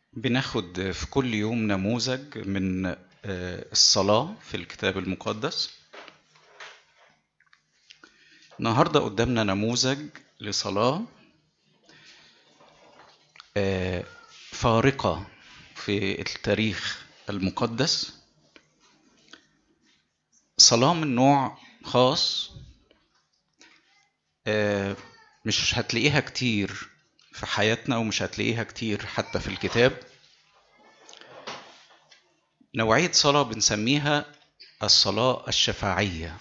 بناخد في كل يوم نموذج من آه، الصلاة في الكتاب المقدس النهاردة قدامنا نموذج لصلاة آه، فارقة في التاريخ المقدس صلاة من نوع خاص آه، مش هتلاقيها كتير في حياتنا ومش هتلاقيها كتير حتى في الكتاب نوعية صلاة بنسميها الصلاة الشفاعية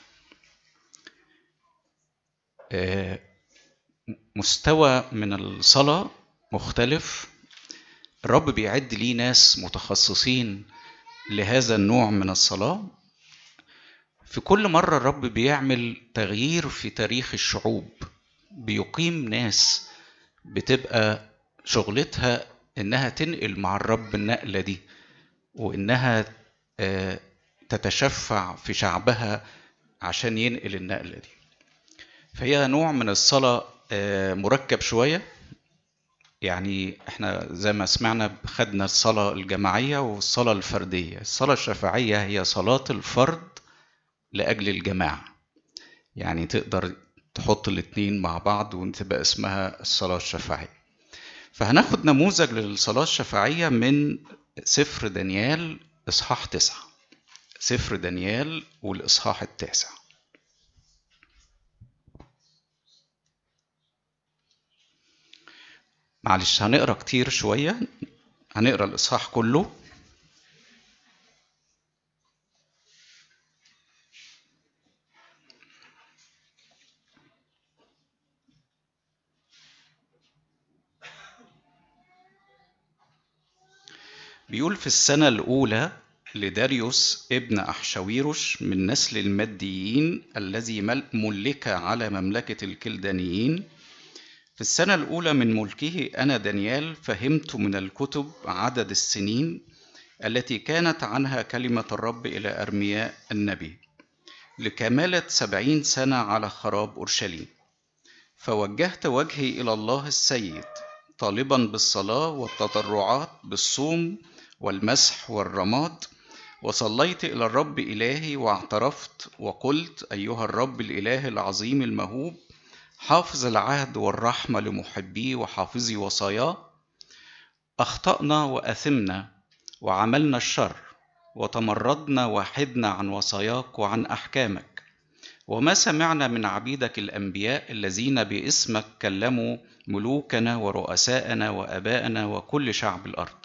آه، مستوى من الصلاة مختلف الرب بيعد ليه ناس متخصصين لهذا النوع من الصلاة في كل مرة الرب بيعمل تغيير في تاريخ الشعوب بيقيم ناس بتبقى شغلتها انها تنقل مع الرب النقلة دي وانها آه، تتشفع في شعبها عشان ينقل النقلة دي فهي نوع من الصلاة آه، مركب شوية يعني احنا زي ما سمعنا خدنا الصلاة الجماعية والصلاة الفردية الصلاة الشفاعية هي صلاة الفرد لأجل الجماعة يعني تقدر تحط الاتنين مع بعض وتبقى اسمها الصلاة الشفاعية فهناخد نموذج للصلاة الشفاعية من سفر دانيال إصحاح تسعة سفر دانيال والإصحاح التاسع معلش هنقرا كتير شوية هنقرا الإصحاح كله بيقول في السنة الأولى لداريوس ابن أحشويروش من نسل الماديين الذي مل- ملك على مملكة الكلدانيين في السنة الأولى من ملكه أنا دانيال فهمت من الكتب عدد السنين التي كانت عنها كلمة الرب إلى أرمياء النبي لكمالة سبعين سنة على خراب أورشليم فوجهت وجهي إلى الله السيد طالبا بالصلاة والتضرعات بالصوم والمسح والرماد وصليت إلى الرب إلهي واعترفت وقلت أيها الرب الإله العظيم المهوب حافظ العهد والرحمة لمحبيه وحافظي وصاياه أخطأنا وأثمنا وعملنا الشر وتمردنا وحدنا عن وصاياك وعن أحكامك وما سمعنا من عبيدك الأنبياء الذين باسمك كلموا ملوكنا ورؤساءنا وآباءنا وكل شعب الأرض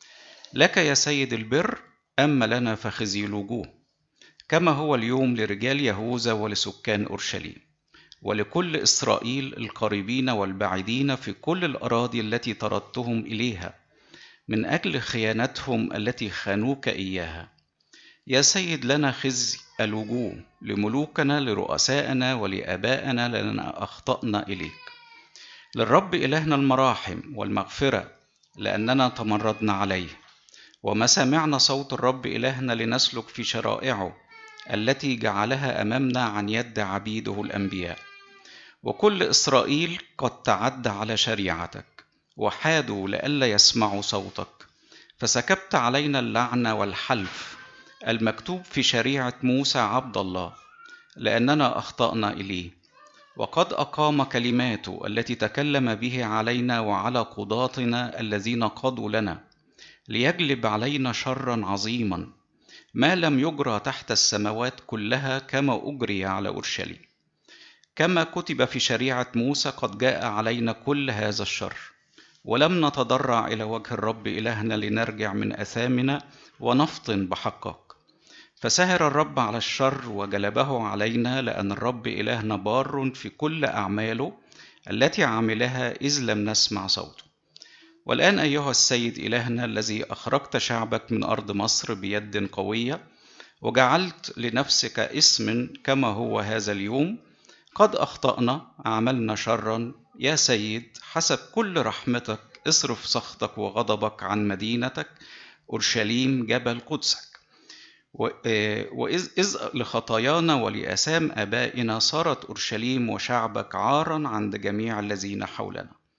لك يا سيد البر أما لنا فخزي الوجوه كما هو اليوم لرجال يهوذا ولسكان أورشليم ولكل إسرائيل القريبين والبعيدين في كل الأراضي التي طردتهم إليها من أجل خيانتهم التي خانوك إياها يا سيد لنا خزي الوجوه لملوكنا لرؤسائنا ولآبائنا لأننا أخطأنا إليك للرب إلهنا المراحم والمغفرة لأننا تمردنا عليه وما سمعنا صوت الرب إلهنا لنسلك في شرائعه التي جعلها أمامنا عن يد عبيده الأنبياء وكل إسرائيل قد تعدى على شريعتك وحادوا لئلا يسمعوا صوتك فسكبت علينا اللعنة والحلف المكتوب في شريعة موسى عبد الله لأننا أخطأنا إليه وقد أقام كلماته التي تكلم به علينا وعلى قضاتنا الذين قضوا لنا ليجلب علينا شرا عظيما ما لم يجرى تحت السماوات كلها كما أجري على أورشليم كما كتب في شريعة موسى قد جاء علينا كل هذا الشر ولم نتضرع إلى وجه الرب إلهنا لنرجع من أثامنا ونفطن بحقك فسهر الرب على الشر وجلبه علينا لأن الرب إلهنا بار في كل أعماله التي عملها إذ لم نسمع صوته والآن أيها السيد إلهنا الذي أخرجت شعبك من أرض مصر بيد قوية وجعلت لنفسك اسم كما هو هذا اليوم قد أخطأنا عملنا شرا يا سيد حسب كل رحمتك اصرف سخطك وغضبك عن مدينتك أورشليم جبل قدسك و- آه، وإذ إذ لخطايانا ولآثام آبائنا صارت أورشليم وشعبك عارا عند جميع الذين حولنا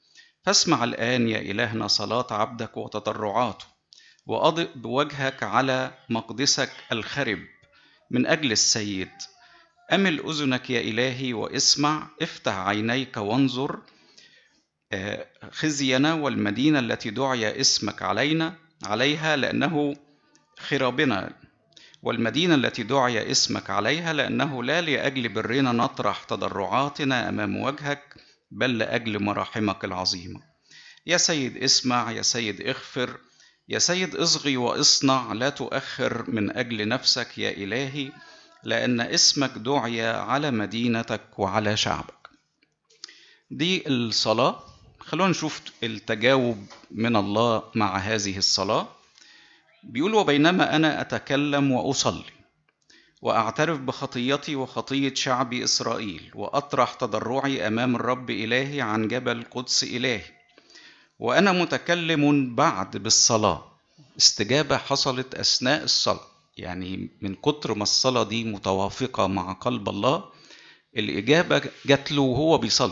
فاسمع الآن يا إلهنا صلاة عبدك وتضرعاته وأضئ بوجهك على مقدسك الخرب من أجل السيد أمل أذنك يا إلهي واسمع افتح عينيك وانظر آه، خزينا والمدينة التي دعي اسمك علينا عليها لأنه خرابنا والمدينة التي دعي اسمك عليها لأنه لا لأجل برنا نطرح تضرعاتنا أمام وجهك بل لأجل مراحمك العظيمة يا سيد اسمع يا سيد اغفر يا سيد اصغي واصنع لا تؤخر من أجل نفسك يا إلهي لأن اسمك دعي على مدينتك وعلى شعبك دي الصلاة خلونا نشوف التجاوب من الله مع هذه الصلاة بيقول وبينما أنا أتكلم وأصلي وأعترف بخطيتي وخطية شعبي إسرائيل وأطرح تضرعي أمام الرب إلهي عن جبل قدس إلهي وأنا متكلم بعد بالصلاة استجابة حصلت أثناء الصلاة يعني من كتر ما الصلاة دي متوافقة مع قلب الله الإجابة جات له وهو بيصلي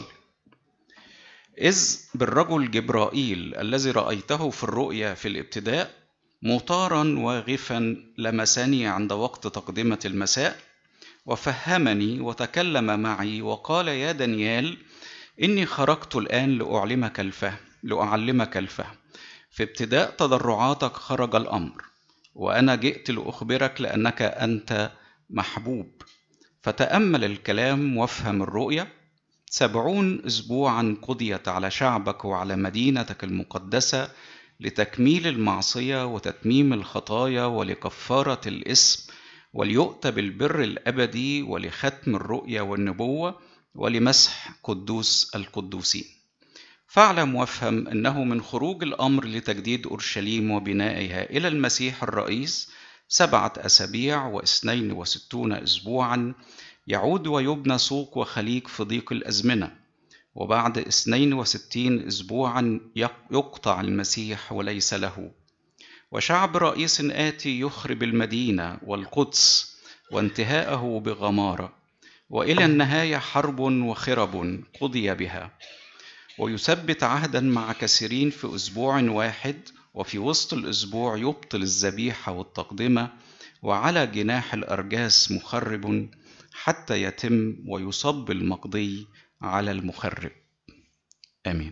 إذ بالرجل جبرائيل الذي رأيته في الرؤيا في الابتداء مطارا واغفا لمسني عند وقت تقدمة المساء وفهمني وتكلم معي وقال يا دانيال إني خرجت الآن لأعلمك الفهم لأعلمك الفهم في ابتداء تضرعاتك خرج الأمر وأنا جئت لأخبرك لأنك أنت محبوب فتأمل الكلام وافهم الرؤية سبعون أسبوعا قضيت على شعبك وعلى مدينتك المقدسة لتكميل المعصية وتتميم الخطايا ولكفارة الإسم وليؤتى بالبر الأبدي ولختم الرؤيا والنبوة ولمسح قدوس القدوسين فاعلم وافهم أنه من خروج الأمر لتجديد أورشليم وبنائها إلى المسيح الرئيس سبعة أسابيع واثنين وستون أسبوعا يعود ويبنى سوق وخليج في ضيق الأزمنة وبعد اثنين وستين أسبوعا يقطع المسيح وليس له وشعب رئيس آتي يخرب المدينة والقدس وانتهاءه بغمارة وإلى النهاية حرب وخرب قضي بها ويثبت عهدا مع كثيرين في أسبوع واحد وفي وسط الأسبوع يبطل الذبيحة والتقدمة وعلى جناح الأرجاس مخرب حتى يتم ويصب المقضي على المخرب آمين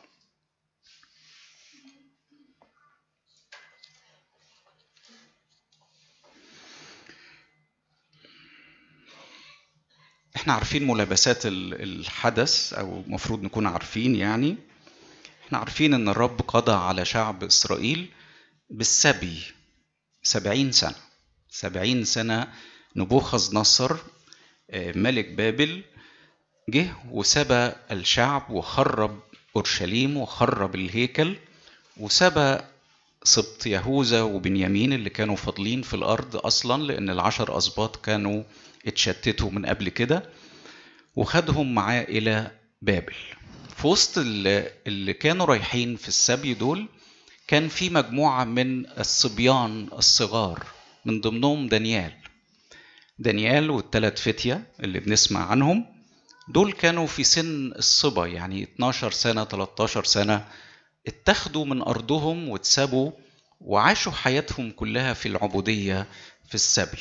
احنا عارفين ملابسات الحدث او المفروض نكون عارفين يعني احنا عارفين ان الرب قضى على شعب اسرائيل بالسبي سبعين سنة سبعين سنة نبوخذ نصر آه، ملك بابل جه وسبى الشعب وخرب اورشليم وخرب الهيكل وسبى سبط يهوذا وبنيامين اللي كانوا فاضلين في الارض اصلا لان العشر اسباط كانوا اتشتتوا من قبل كده وخدهم معاه إلى بابل في وسط اللي كانوا رايحين في السبي دول كان في مجموعة من الصبيان الصغار من ضمنهم دانيال دانيال والثلاث فتية اللي بنسمع عنهم دول كانوا في سن الصبا يعني 12 سنة 13 سنة اتخذوا من أرضهم واتسابوا وعاشوا حياتهم كلها في العبودية في السبي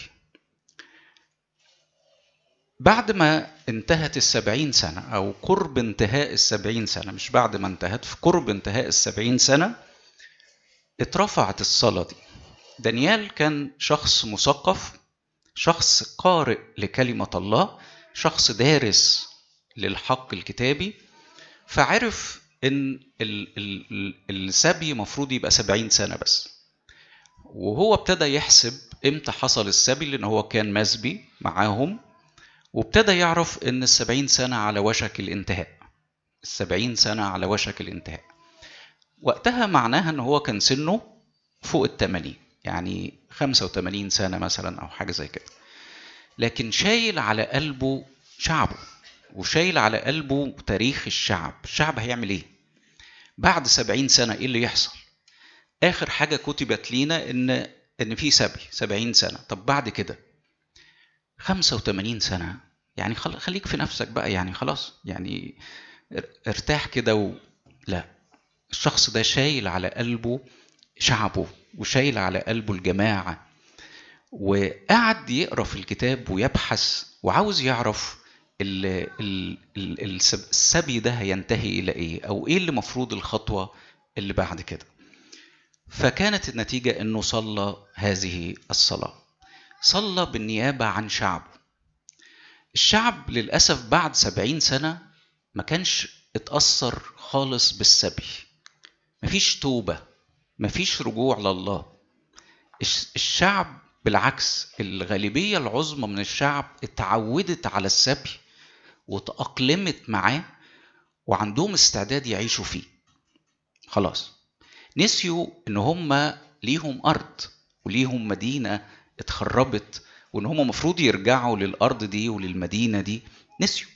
بعد ما انتهت السبعين سنة أو قرب انتهاء السبعين سنة مش بعد ما انتهت في قرب انتهاء السبعين سنة اترفعت الصلاة دي دانيال كان شخص مثقف شخص قارئ لكلمة الله شخص دارس للحق الكتابي فعرف ان السبي مفروض يبقى سبعين سنة بس وهو ابتدى يحسب امتى حصل السبي لان هو كان مسبي معاهم وابتدى يعرف ان السبعين سنة على وشك الانتهاء السبعين سنة على وشك الانتهاء وقتها معناها ان هو كان سنه فوق التمانين يعني خمسة وتمانين سنة مثلا او حاجة زي كده لكن شايل على قلبه شعبه وشايل على قلبه تاريخ الشعب الشعب هيعمل ايه بعد سبعين سنة ايه اللي يحصل اخر حاجة كتبت لينا ان ان في سبي سبعين سنة طب بعد كده 85 سنة يعني خليك في نفسك بقى يعني خلاص يعني ارتاح كده و... لا الشخص ده شايل على قلبه شعبه وشايل على قلبه الجماعة وقعد يقرا في الكتاب ويبحث وعاوز يعرف السبي ده هينتهي الى ايه او ايه اللي مفروض الخطوه اللي بعد كده فكانت النتيجه انه صلى هذه الصلاه صلى بالنيابه عن شعبه الشعب للاسف بعد سبعين سنه ما كانش اتاثر خالص بالسبي مفيش توبه مفيش رجوع لله الشعب بالعكس الغالبيه العظمى من الشعب اتعودت على السبي وتأقلمت معاه وعندهم استعداد يعيشوا فيه خلاص نسيوا ان هم ليهم ارض وليهم مدينه اتخربت وان هم المفروض يرجعوا للارض دي وللمدينه دي نسيوا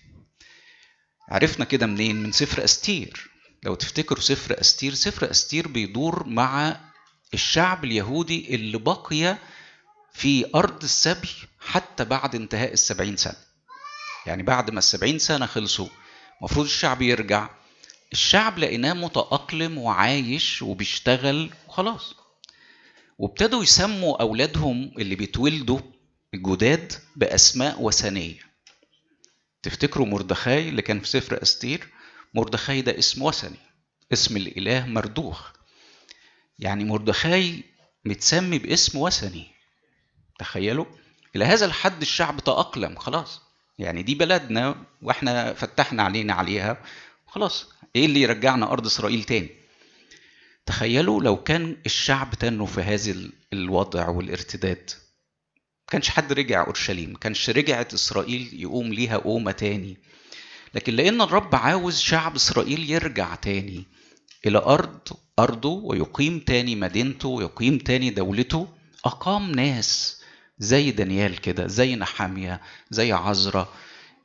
عرفنا كده منين من سفر استير لو تفتكروا سفر استير سفر استير بيدور مع الشعب اليهودي اللي بقي في ارض السبي حتى بعد انتهاء السبعين سنه يعني بعد ما السبعين سنة خلصوا المفروض الشعب يرجع الشعب لقيناه متأقلم وعايش وبيشتغل وخلاص وابتدوا يسموا أولادهم اللي بيتولدوا الجداد بأسماء وثنية تفتكروا مردخاي اللي كان في سفر أستير مردخاي ده اسم وثني اسم الإله مردوخ يعني مردخاي متسمي باسم وثني تخيلوا إلى هذا الحد الشعب تأقلم خلاص يعني دي بلدنا واحنا فتحنا علينا عليها خلاص ايه اللي يرجعنا ارض اسرائيل تاني تخيلوا لو كان الشعب تنه في هذا الوضع والارتداد كانش حد رجع اورشليم كانش رجعت اسرائيل يقوم ليها قومه تاني لكن لان الرب عاوز شعب اسرائيل يرجع تاني الى ارض ارضه ويقيم تاني مدينته ويقيم تاني دولته اقام ناس زي دانيال كده زي نحامية زي عزرة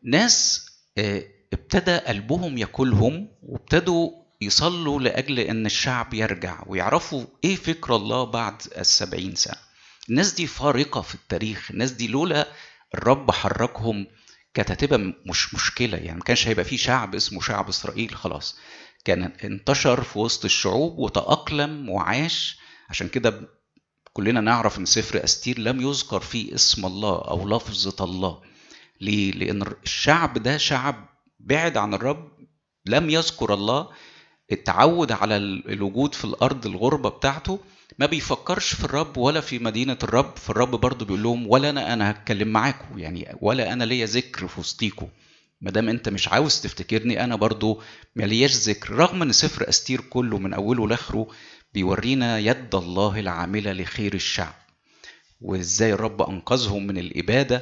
ناس آه، ابتدى قلبهم ياكلهم وابتدوا يصلوا لأجل أن الشعب يرجع ويعرفوا إيه فكر الله بعد السبعين سنة الناس دي فارقة في التاريخ الناس دي لولا الرب حركهم كانت هتبقى مش مشكلة يعني ما كانش هيبقى في شعب اسمه شعب إسرائيل خلاص كان انتشر في وسط الشعوب وتأقلم وعاش عشان كده كلنا نعرف ان سفر استير لم يذكر فيه اسم الله او لفظة الله ليه؟ لان الشعب ده شعب بعد عن الرب لم يذكر الله اتعود على الوجود في الارض الغربة بتاعته ما بيفكرش في الرب ولا في مدينة الرب فالرب برضه بيقول لهم ولا انا انا هتكلم معاكم يعني ولا انا ليا ذكر في وسطيكم ما دام انت مش عاوز تفتكرني انا برضو مالياش ذكر رغم ان سفر استير كله من اوله لاخره بيورينا يد الله العاملة لخير الشعب وازاي الرب انقذهم من الابادة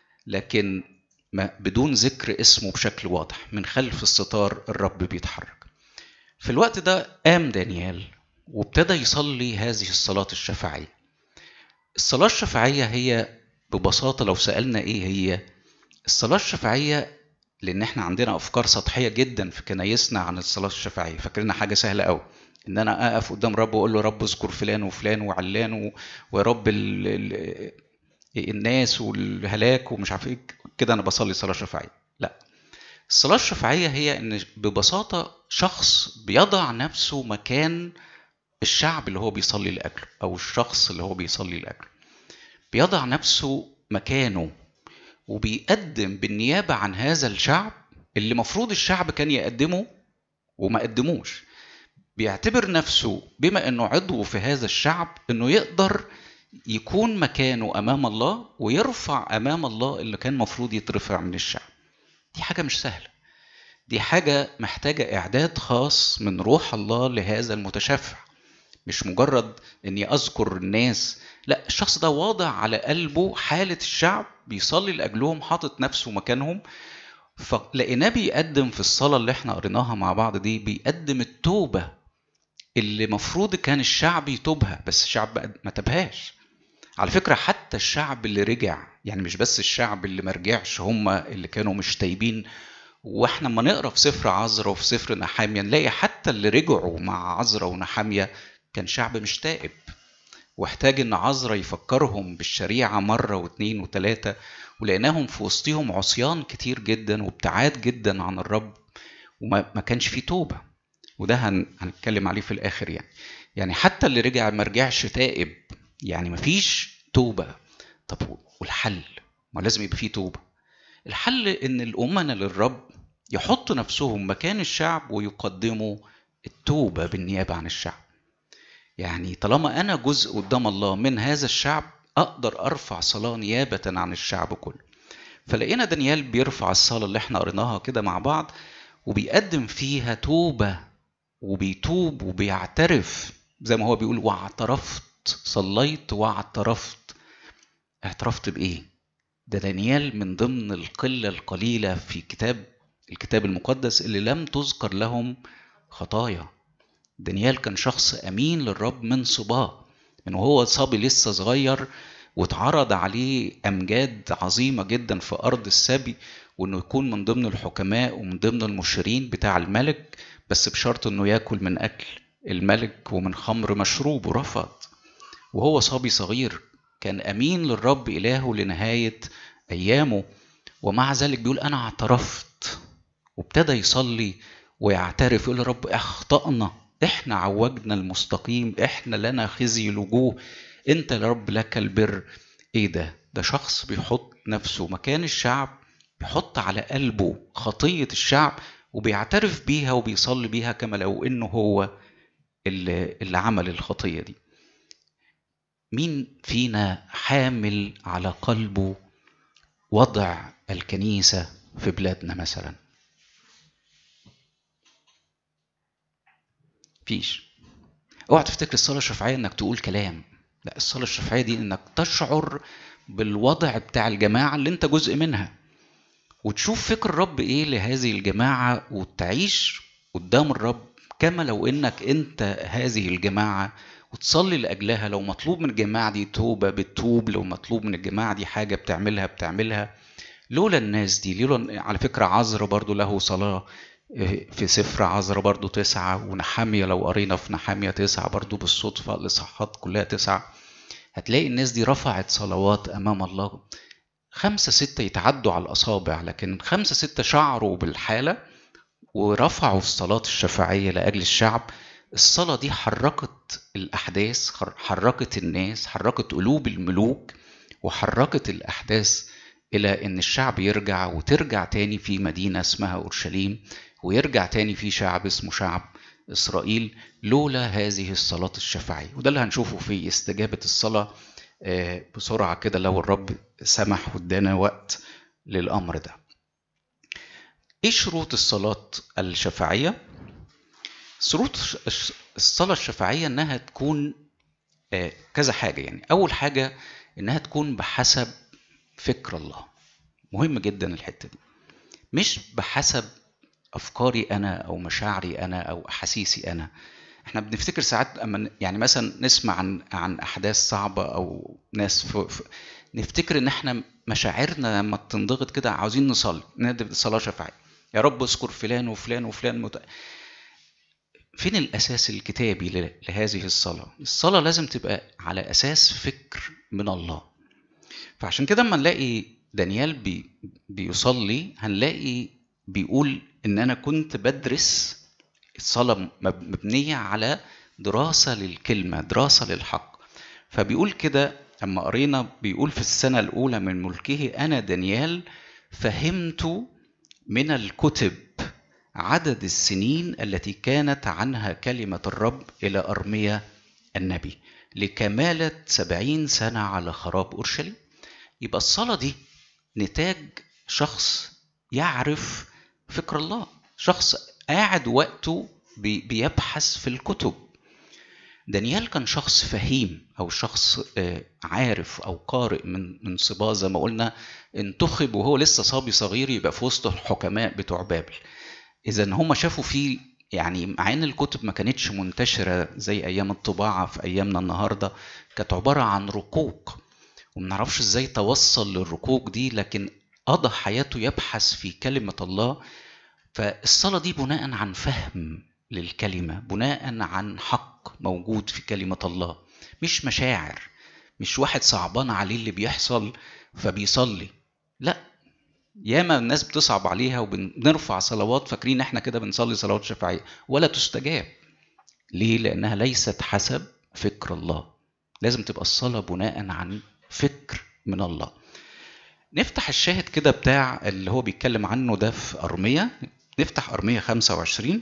لكن بدون ذكر اسمه بشكل واضح من خلف الستار الرب بيتحرك في الوقت ده قام دانيال وابتدى يصلي هذه الصلاة الشفاعية الصلاة الشفاعية هي ببساطة لو سألنا ايه هي الصلاة الشفاعية لان احنا عندنا افكار سطحية جدا في كنايسنا عن الصلاة الشفاعية فاكرينها حاجة سهلة قوي ان انا اقف قدام رب واقول له رب اذكر فلان وفلان وعلان ويا رب ال ال الناس والهلاك ومش عارف ايه كده انا بصلي صلاه شفاعيه لا الصلاه الشفاعيه هي ان ببساطه شخص بيضع نفسه مكان الشعب اللي هو بيصلي لاجله او الشخص اللي هو بيصلي لاجله بيضع نفسه مكانه وبيقدم بالنيابه عن هذا الشعب اللي مفروض الشعب كان يقدمه وما قدموش بيعتبر نفسه بما انه عضو في هذا الشعب انه يقدر يكون مكانه امام الله ويرفع امام الله اللي كان مفروض يترفع من الشعب دي حاجه مش سهله دي حاجه محتاجه اعداد خاص من روح الله لهذا المتشفع مش مجرد اني اذكر الناس لا الشخص ده واضع على قلبه حاله الشعب بيصلي لاجلهم حاطط نفسه مكانهم فلقيناه بيقدم في الصلاه اللي احنا قريناها مع بعض دي بيقدم التوبه اللي مفروض كان الشعب يتوبها بس الشعب ما تبهاش على فكرة حتى الشعب اللي رجع يعني مش بس الشعب اللي ما رجعش هم اللي كانوا مش تايبين واحنا لما نقرا في سفر عزرا وفي سفر نحامية نلاقي حتى اللي رجعوا مع عزرا ونحامية كان شعب مش تائب واحتاج ان عزرا يفكرهم بالشريعة مرة واثنين وثلاثة ولقيناهم في وسطهم عصيان كتير جدا وابتعاد جدا عن الرب وما كانش فيه توبة وده هنتكلم عليه في الاخر يعني يعني حتى اللي رجع ما رجعش تائب يعني مفيش توبه طب والحل ما لازم يبقى فيه توبه الحل ان الامنا للرب يحطوا نفسهم مكان الشعب ويقدموا التوبه بالنيابه عن الشعب يعني طالما انا جزء قدام الله من هذا الشعب اقدر ارفع صلاه نيابه عن الشعب كله فلقينا دانيال بيرفع الصلاه اللي احنا قريناها كده مع بعض وبيقدم فيها توبه وبيتوب وبيعترف زي ما هو بيقول واعترفت صليت واعترفت اعترفت بايه ده دانيال من ضمن القله القليله في كتاب الكتاب المقدس اللي لم تذكر لهم خطايا دانيال كان شخص امين للرب من صباه من وهو صبي لسه صغير واتعرض عليه امجاد عظيمه جدا في ارض السبي وانه يكون من ضمن الحكماء ومن ضمن المشيرين بتاع الملك بس بشرط انه ياكل من اكل الملك ومن خمر مشروب ورفض وهو صبي صغير كان امين للرب الهه لنهايه ايامه ومع ذلك بيقول انا اعترفت وابتدى يصلي ويعترف يقول يا رب اخطأنا احنا عوجنا المستقيم احنا لنا خزي الوجوه انت يا رب لك البر ايه ده ده شخص بيحط نفسه مكان الشعب بيحط على قلبه خطية الشعب وبيعترف بيها وبيصلي بيها كما لو انه هو اللي, اللي عمل الخطية دي مين فينا حامل على قلبه وضع الكنيسة في بلادنا مثلا فيش اوعى تفتكر الصلاة الشفعية انك تقول كلام لا الصلاة الشفعية دي انك تشعر بالوضع بتاع الجماعة اللي انت جزء منها وتشوف فكر الرب ايه لهذه الجماعة وتعيش قدام الرب كما لو انك انت هذه الجماعة وتصلي لاجلها لو مطلوب من الجماعة دي توبة بتوب لو مطلوب من الجماعة دي حاجة بتعملها بتعملها لولا الناس دي لولا على فكرة عذر برضو له صلاة في سفر عذرا برضو تسعة ونحامية لو قرينا في نحامية تسعة برضو بالصدفة الإصحاحات كلها تسعة هتلاقي الناس دي رفعت صلوات أمام الله خمسة ستة يتعدوا على الأصابع لكن خمسة ستة شعروا بالحالة ورفعوا الصلاة الشفاعية لأجل الشعب الصلاة دي حركت الأحداث حركت الناس حركت قلوب الملوك وحركت الأحداث إلى إن الشعب يرجع وترجع تاني في مدينة اسمها أورشليم ويرجع تاني في شعب اسمه شعب إسرائيل لولا هذه الصلاة الشفاعية وده اللي هنشوفه في استجابة الصلاة بسرعة كده لو الرب سمح وادانا وقت للأمر ده إيه شروط الصلاة الشفاعية؟ شروط الصلاة الشفاعية إنها تكون كذا حاجة يعني أول حاجة إنها تكون بحسب فكر الله مهم جدا الحتة دي مش بحسب افكاري انا او مشاعري انا او احاسيسي انا احنا بنفتكر ساعات اما يعني مثلا نسمع عن عن احداث صعبه او ناس ف... ف... نفتكر ان احنا مشاعرنا لما تنضغط كده عاوزين نصلي نادي صلاه شفاعيه يا رب اذكر فلان وفلان وفلان مت... فين الاساس الكتابي لهذه الصلاه الصلاه لازم تبقى على اساس فكر من الله فعشان كده اما نلاقي دانيال بي بيصلي هنلاقي بيقول ان انا كنت بدرس الصلاه مبنيه على دراسه للكلمه دراسه للحق فبيقول كده اما قرينا بيقول في السنه الاولى من ملكه انا دانيال فهمت من الكتب عدد السنين التي كانت عنها كلمه الرب الى ارميا النبي لكماله سبعين سنه على خراب اورشليم يبقى الصلاه دي نتاج شخص يعرف فكر الله شخص قاعد وقته بيبحث في الكتب دانيال كان شخص فهيم او شخص عارف او قارئ من من صباه زي ما قلنا انتخب وهو لسه صبي صغير يبقى في وسط الحكماء بتوع بابل اذا هم شافوا فيه يعني مع ان الكتب ما كانتش منتشره زي ايام الطباعه في ايامنا النهارده كانت عباره عن رقوق ومنعرفش ازاي توصل للرقوق دي لكن قضى حياته يبحث في كلمة الله فالصلاة دي بناء عن فهم للكلمة بناء عن حق موجود في كلمة الله مش مشاعر مش واحد صعبان عليه اللي بيحصل فبيصلي لا ياما الناس بتصعب عليها وبنرفع صلوات فاكرين احنا كده بنصلي صلوات شفاعيه ولا تستجاب ليه لانها ليست حسب فكر الله لازم تبقى الصلاه بناء عن فكر من الله نفتح الشاهد كده بتاع اللي هو بيتكلم عنه ده في أرمية نفتح أرمية 25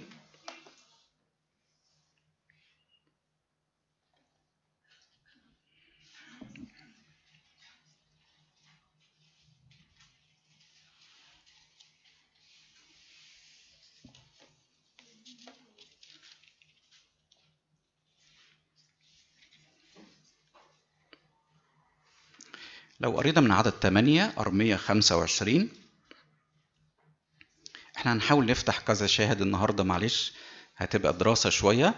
لو قرينا من عدد 8 أرمية 25 احنا هنحاول نفتح كذا شاهد النهاردة معلش هتبقى دراسة شوية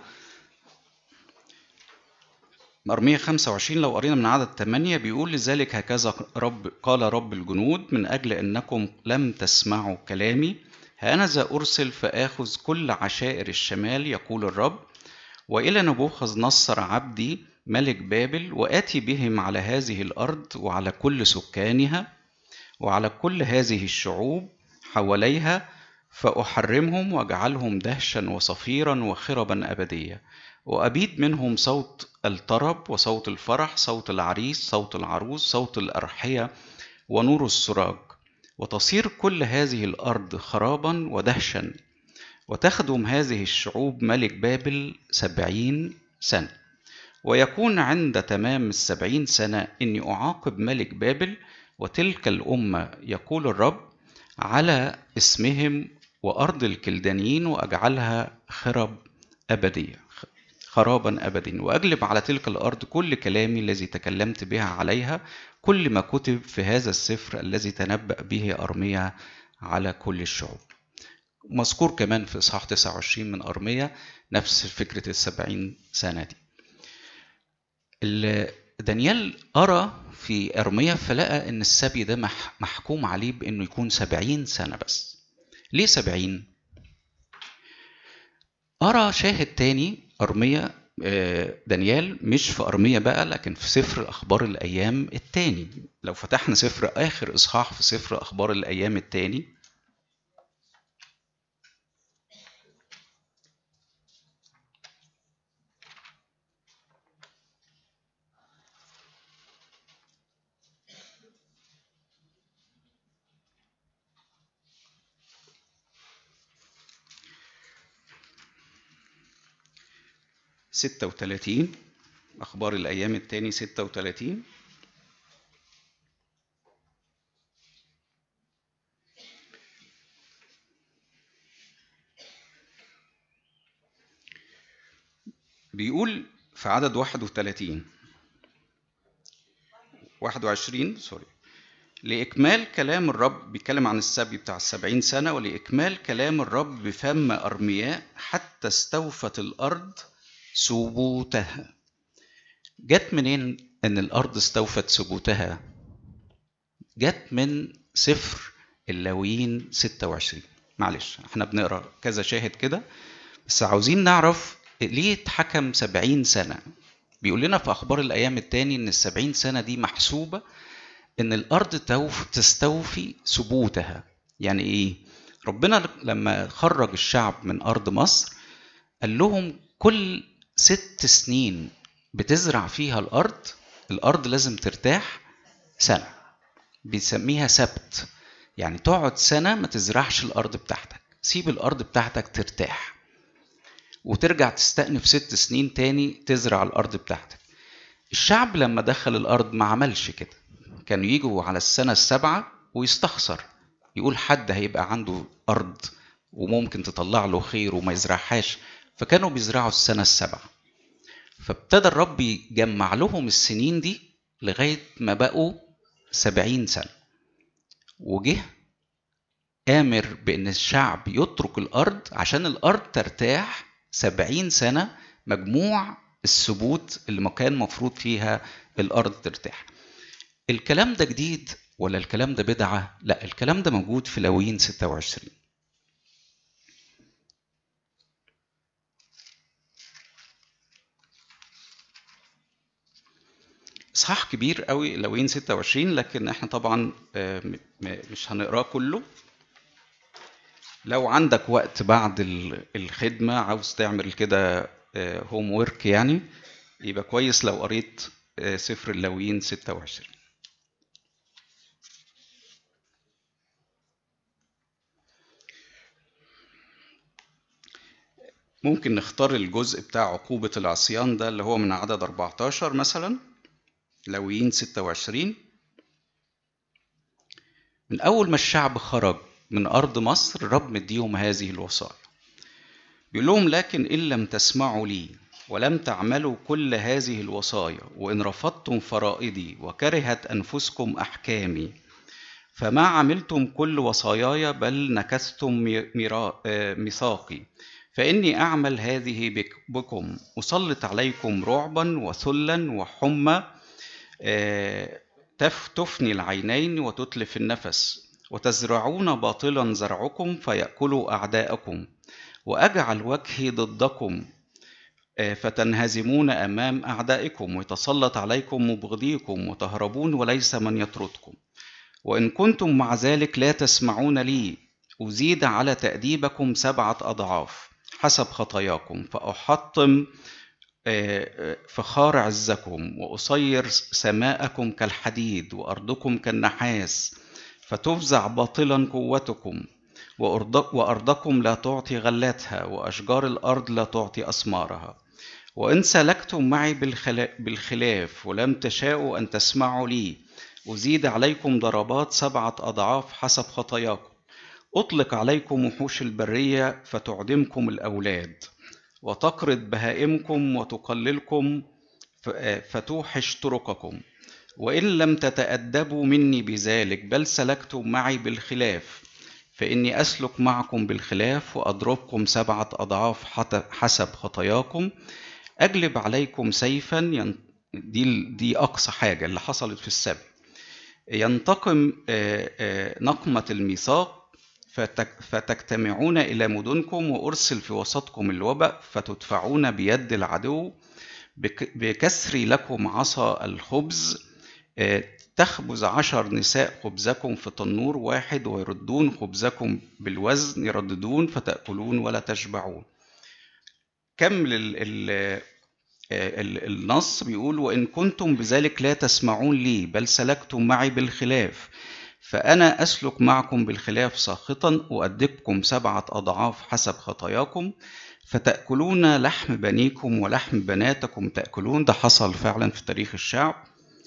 أرمية 25 لو قرينا من عدد 8 بيقول لذلك هكذا رب قال رب الجنود من أجل أنكم لم تسمعوا كلامي هانذا أرسل فآخذ كل عشائر الشمال يقول الرب وإلى نبوخذ نصر عبدي ملك بابل وآتي بهم على هذه الأرض وعلى كل سكانها وعلى كل هذه الشعوب حواليها فأحرمهم وأجعلهم دهشا وصفيرا وخربا أبدية وأبيد منهم صوت الطرب وصوت الفرح صوت العريس صوت العروس صوت الأرحية ونور السراج وتصير كل هذه الأرض خرابا ودهشا وتخدم هذه الشعوب ملك بابل سبعين سنة ويكون عند تمام السبعين سنة إني أعاقب ملك بابل وتلك الأمة يقول الرب على اسمهم وأرض الكلدانيين وأجعلها خرب أبدية خرابا أبديا وأجلب على تلك الأرض كل كلامي الذي تكلمت بها عليها كل ما كتب في هذا السفر الذي تنبأ به أرميا على كل الشعوب مذكور كمان في إصحاح 29 من أرميا نفس فكرة السبعين سنة دي دانيال قرا في أرميا فلقى إن السبي ده محكوم عليه بإنه يكون سبعين سنة بس ليه سبعين؟ قرا شاهد تاني أرميا دانيال مش في أرميا بقى لكن في سفر أخبار الأيام التاني لو فتحنا سفر آخر إصحاح في سفر أخبار الأيام التاني ستة وتلاتين أخبار الأيام التاني ستة وتلاتين بيقول في عدد واحد وتلاتين واحد وعشرين سوري لإكمال كلام الرب بيتكلم عن السبي بتاع السبعين سنة ولإكمال كلام الرب بفم أرمياء حتى استوفت الأرض ثبوتها جت منين ان الارض استوفت ثبوتها جت من سفر اللاويين 26 معلش احنا بنقرا كذا شاهد كده بس عاوزين نعرف ليه اتحكم 70 سنة بيقول لنا في أخبار الأيام التاني إن السبعين سنة دي محسوبة إن الأرض تستوفي ثبوتها يعني إيه؟ ربنا لما خرج الشعب من أرض مصر قال لهم كل ست سنين بتزرع فيها الأرض الأرض لازم ترتاح سنة بيسميها سبت يعني تقعد سنة ما تزرعش الأرض بتاعتك سيب الأرض بتاعتك ترتاح وترجع تستأنف ست سنين تاني تزرع الأرض بتاعتك الشعب لما دخل الأرض ما عملش كده كانوا يجوا على السنة السابعة ويستخسر يقول حد هيبقى عنده أرض وممكن تطلع له خير وما يزرعهاش فكانوا بيزرعوا السنة السابعة فابتدى الرب يجمع لهم السنين دي لغاية ما بقوا سبعين سنة وجه آمر بأن الشعب يترك الأرض عشان الأرض ترتاح سبعين سنة مجموع الثبوت اللي ما كان مفروض فيها الأرض ترتاح الكلام ده جديد ولا الكلام ده بدعة؟ لا الكلام ده موجود في لاويين 26 اصحاح كبير قوي لوين 26 لكن احنا طبعا آه، مش هنقراه كله لو عندك وقت بعد الخدمة عاوز تعمل كده هوم آه، ورك يعني يبقى كويس لو قريت آه، سفر اللاويين 26 ممكن نختار الجزء بتاع عقوبة العصيان ده اللي هو من عدد 14 مثلا لاويين 26 من أول ما الشعب خرج من أرض مصر رب مديهم هذه الوصايا بيقول لهم لكن إن لم تسمعوا لي ولم تعملوا كل هذه الوصايا وإن رفضتم فرائضي وكرهت أنفسكم أحكامي فما عملتم كل وصاياي بل نكثتم آه، ميثاقي فإني أعمل هذه بكم أسلط عليكم رعبا وثلا وحمى آه، تفني العينين وتتلف النفس وتزرعون باطلا زرعكم فيأكلوا أعداءكم وأجعل وجهي ضدكم آه، فتنهزمون أمام أعدائكم ويتسلط عليكم مبغضيكم وتهربون وليس من يطردكم وإن كنتم مع ذلك لا تسمعون لي أزيد على تأديبكم سبعة أضعاف حسب خطاياكم فأحطم آه، آه، فخار عزكم وأصير سماءكم كالحديد وأرضكم كالنحاس فتفزع باطلا قوتكم وأرضكم لا تعطي غلاتها وأشجار الأرض لا تعطي أثمارها وإن سلكتم معي بالخلاف ولم تشاءوا أن تسمعوا لي أزيد عليكم ضربات سبعة أضعاف حسب خطاياكم أطلق عليكم وحوش البرية فتعدمكم الأولاد وتقرض بهائمكم وتقللكم فتوحش طرقكم وإن لم تتأدبوا مني بذلك بل سلكتم معي بالخلاف فإني أسلك معكم بالخلاف وأضربكم سبعة أضعاف حسب خطاياكم أجلب عليكم سيفا دي, دي أقصى حاجة اللي حصلت في السبت ينتقم نقمة الميثاق فتجتمعون إلى مدنكم وأرسل في وسطكم الوباء فتدفعون بيد العدو بكسر لكم عصا الخبز تخبز عشر نساء خبزكم في تنور واحد ويردون خبزكم بالوزن يرددون فتأكلون ولا تشبعون كمل النص بيقول وإن كنتم بذلك لا تسمعون لي بل سلكتم معي بالخلاف فأنا أسلك معكم بالخلاف ساخطا أؤدبكم سبعة أضعاف حسب خطاياكم فتأكلون لحم بنيكم ولحم بناتكم تأكلون ده حصل فعلا في تاريخ الشعب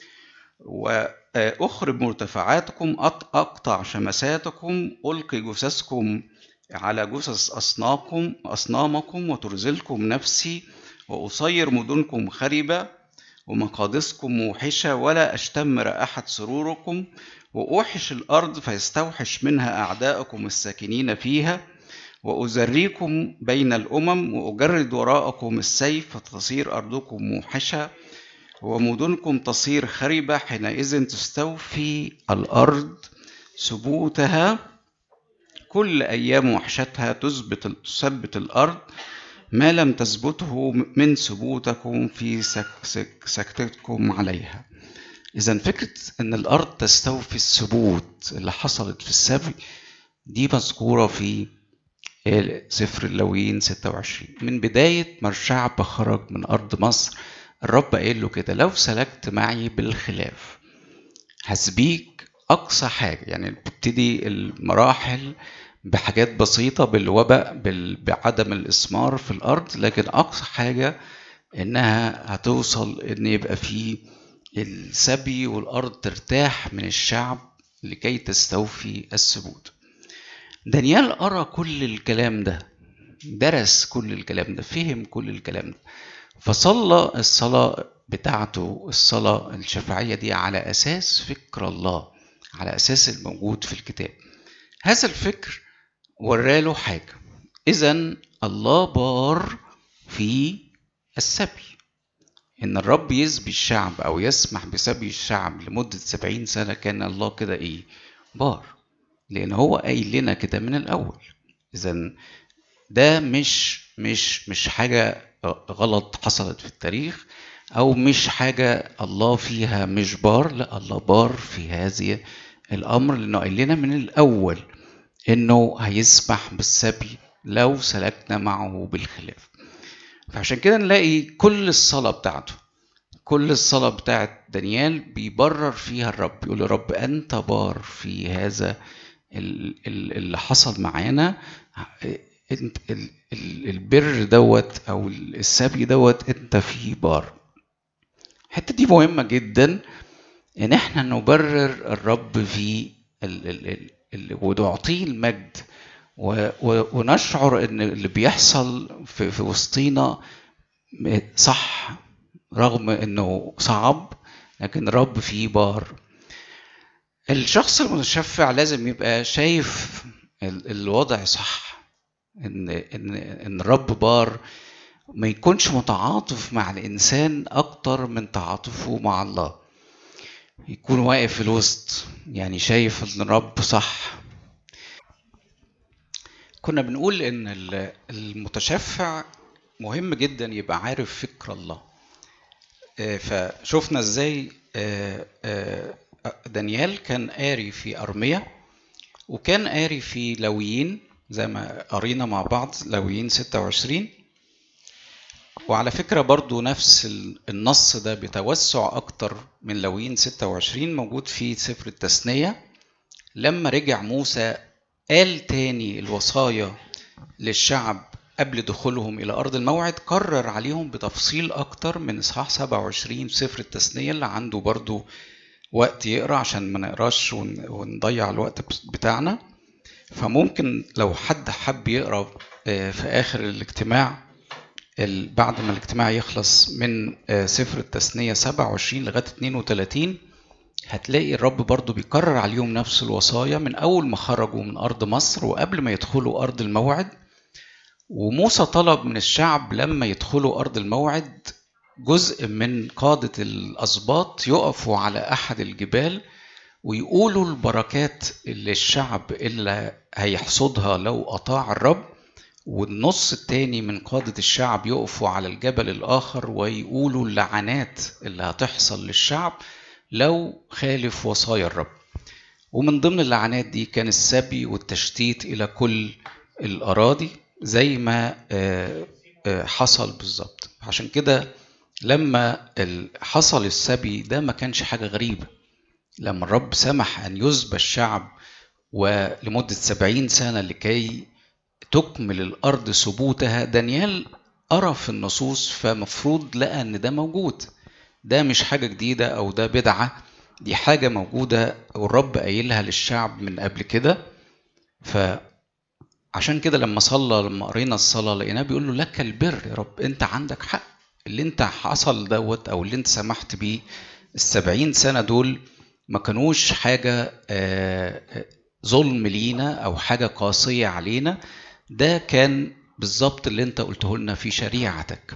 وأخرب مرتفعاتكم أقطع شمساتكم ألقي جثثكم على جثث أصنامكم أصنامكم وترزلكم نفسي وأصير مدنكم خربة ومقادسكم موحشة ولا أشتم أحد سروركم وأوحش الأرض فيستوحش منها أعداءكم الساكنين فيها وأزريكم بين الأمم وأجرد وراءكم السيف فتصير أرضكم موحشة ومدنكم تصير خربة حينئذ تستوفي الأرض ثبوتها كل أيام وحشتها تثبت تثبت الأرض ما لم تثبته من ثبوتكم في سكتتكم عليها إذا فكرة إن الأرض تستوفي الثبوت اللي حصلت في السبي دي مذكورة في سفر اللويين 26 من بداية ما الشعب خرج من أرض مصر الرب قايل له كده لو سلكت معي بالخلاف هسبيك أقصى حاجة يعني بتبتدي المراحل بحاجات بسيطة بالوباء بعدم الإثمار في الأرض لكن أقصى حاجة إنها هتوصل إن يبقى فيه السبي والأرض ترتاح من الشعب لكي تستوفي الثبوت دانيال قرأ كل الكلام ده درس كل الكلام ده فهم كل الكلام ده فصلى الصلاة بتاعته الصلاة الشفاعية دي على أساس فكر الله على أساس الموجود في الكتاب هذا الفكر وراله حاجة إذا الله بار في السبي إن الرب يسبي الشعب أو يسمح بسبي الشعب لمدة سبعين سنة كان الله كده إيه بار لأن هو قايل لنا كده من الأول إذا ده مش مش مش حاجة غلط حصلت في التاريخ او مش حاجه الله فيها مش بار لا الله بار في هذه الامر لانه قال لنا من الاول انه هيسمح بالسبي لو سلكنا معه بالخلاف فعشان كده نلاقي كل الصلاه بتاعته كل الصلاة بتاعت دانيال بيبرر فيها الرب يقول يا رب أنت بار في هذا اللي حصل معانا البر دوت أو السبي دوت أنت فيه بار الحتة دي مهمة جدا إن إحنا نبرر الرب في ونعطيه المجد ونشعر إن اللي بيحصل في, في وسطينا صح رغم انه صعب لكن الرب فيه بار الشخص المتشفع لازم يبقى شايف الوضع صح ان ان ان الرب بار ما يكونش متعاطف مع الانسان اكتر من تعاطفه مع الله يكون واقف في الوسط يعني شايف ان الرب صح كنا بنقول ان المتشفع مهم جدا يبقى عارف فكر الله آه، فشفنا ازاي آه، آه، دانيال كان قاري في أرمية وكان قاري في لويين زي ما قرينا مع بعض لويين 26 وعلى فكرة برضو نفس النص ده بتوسع أكتر من لويين 26 موجود في سفر التثنية لما رجع موسى قال تاني الوصايا للشعب قبل دخولهم إلى أرض الموعد قرر عليهم بتفصيل أكتر من إصحاح 27 سفر التثنية اللي عنده برضو وقت يقرأ عشان ما نقراش ونضيع الوقت بتاعنا فممكن لو حد حب يقرأ آه، في آخر الاجتماع بعد ما الاجتماع يخلص من آه، سفر التثنية 27 لغاية 32 هتلاقي الرب برضو بيكرر عليهم نفس الوصايا من أول ما خرجوا من أرض مصر وقبل ما يدخلوا أرض الموعد وموسى طلب من الشعب لما يدخلوا أرض الموعد جزء من قادة الأسباط يقفوا على أحد الجبال ويقولوا البركات اللي الشعب اللي هيحصدها لو أطاع الرب والنص التاني من قادة الشعب يقفوا على الجبل الآخر ويقولوا اللعنات اللي هتحصل للشعب لو خالف وصايا الرب ومن ضمن اللعنات دي كان السبي والتشتيت إلى كل الأراضي زي ما آه، آه، حصل بالظبط عشان كده لما حصل السبي ده ما كانش حاجة غريبة لما الرب سمح أن يسبى الشعب ولمدة سبعين سنة لكي تكمل الأرض ثبوتها دانيال قرا في النصوص فمفروض لقى أن ده موجود ده مش حاجة جديدة أو ده بدعة دي حاجة موجودة والرب قايلها للشعب من قبل كده ف عشان كده لما صلى لما قرينا الصلاة لقيناه بيقول له لك البر يا رب انت عندك حق اللي انت حصل دوت او اللي انت سمحت بيه السبعين سنة دول ما كانوش حاجة آه، ظلم لينا او حاجة قاسية علينا ده كان بالظبط اللي انت قلته لنا في شريعتك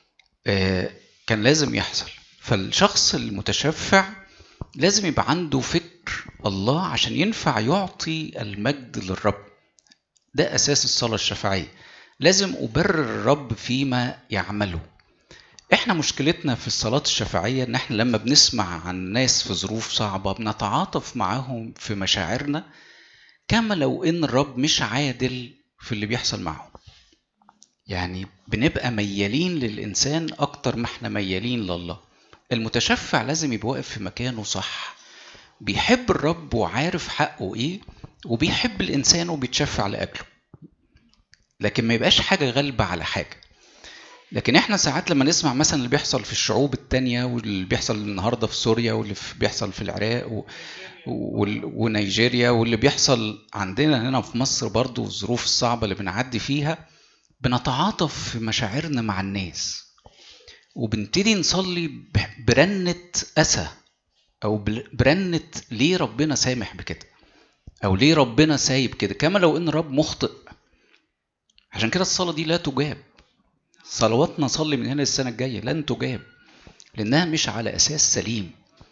آه، كان لازم يحصل فالشخص المتشفع لازم يبقى عنده فكر الله عشان ينفع يعطي المجد للرب ده أساس الصلاة الشفاعية لازم أبرر الرب فيما يعمله احنا مشكلتنا في الصلاة الشفاعية ان احنا لما بنسمع عن ناس في ظروف صعبة بنتعاطف معاهم في مشاعرنا كما لو ان الرب مش عادل في اللي بيحصل معهم يعني بنبقى ميالين للإنسان أكتر ما احنا ميالين لله المتشفع لازم يبقى واقف في مكانه صح بيحب الرب وعارف حقه ايه وبيحب الانسان وبيتشفع لاجله لكن ما يبقاش حاجه غالبه على حاجه لكن احنا ساعات لما نسمع مثلا اللي بيحصل في الشعوب التانية واللي بيحصل النهارده في سوريا واللي بيحصل في العراق و... و... ونيجيريا واللي بيحصل عندنا هنا في مصر برضو والظروف الصعبة اللي بنعدي فيها بنتعاطف في مشاعرنا مع الناس وبنبتدي نصلي برنة أسى أو برنة ليه ربنا سامح بكده او ليه ربنا سايب كده كما لو ان الرب مخطئ عشان كده الصلاه دي لا تجاب صلواتنا صلي من هنا السنه الجايه لن تجاب لانها مش على اساس سليم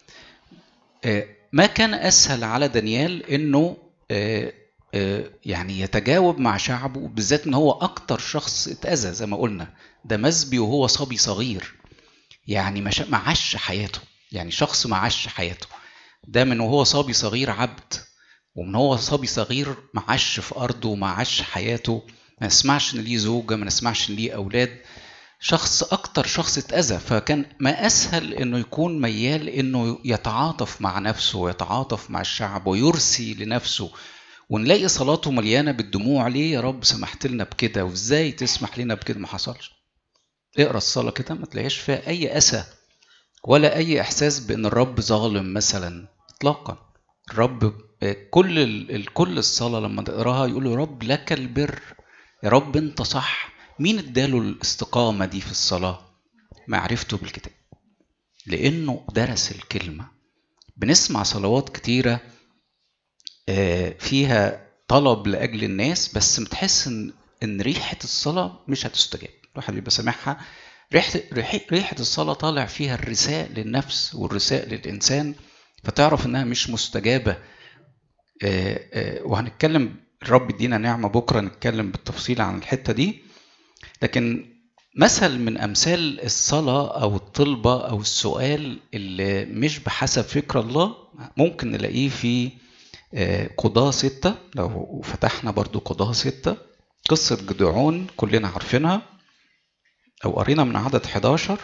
آه، ما كان اسهل على دانيال انه آه، آه، يعني يتجاوب مع شعبه بالذات ان هو اكتر شخص اتاذى زي ما قلنا ده مسبي وهو صبي صغير يعني ما عاش حياته يعني شخص ما عاش حياته ده من وهو صبي صغير عبد ومن هو صبي صغير ما عاش في ارضه وما عاش حياته ما نسمعش ان ليه زوجه ما نسمعش ان ليه اولاد شخص اكتر شخص اتاذى فكان ما اسهل انه يكون ميال انه يتعاطف مع نفسه ويتعاطف مع الشعب ويرسي لنفسه ونلاقي صلاته مليانه بالدموع ليه يا رب سمحت لنا بكده وازاي تسمح لنا بكده ما حصلش اقرا الصلاه كده ما تلاقيش فيها اي اسى ولا اي احساس بان الرب ظالم مثلا اطلاقا الرب كل الكل الصلاه لما تقراها يقول له رب لك البر يا رب انت صح مين اداله الاستقامه دي في الصلاه معرفته بالكتاب لانه درس الكلمه بنسمع صلوات كتيره آه، فيها طلب لاجل الناس بس بتحس ان ان ريحه الصلاه مش هتستجاب الواحد بيبقى سامعها ريحه ريحه الصلاه طالع فيها الرساء للنفس والرساء للانسان فتعرف انها مش مستجابه آه، آه، وهنتكلم الرب يدينا نعمه بكره نتكلم بالتفصيل عن الحته دي لكن مثل من امثال الصلاه او الطلبه او السؤال اللي مش بحسب فكر الله ممكن نلاقيه في آه، قضاة ستة لو فتحنا برضو قضاة ستة قصة جدعون كلنا عارفينها أو قرينا من عدد 11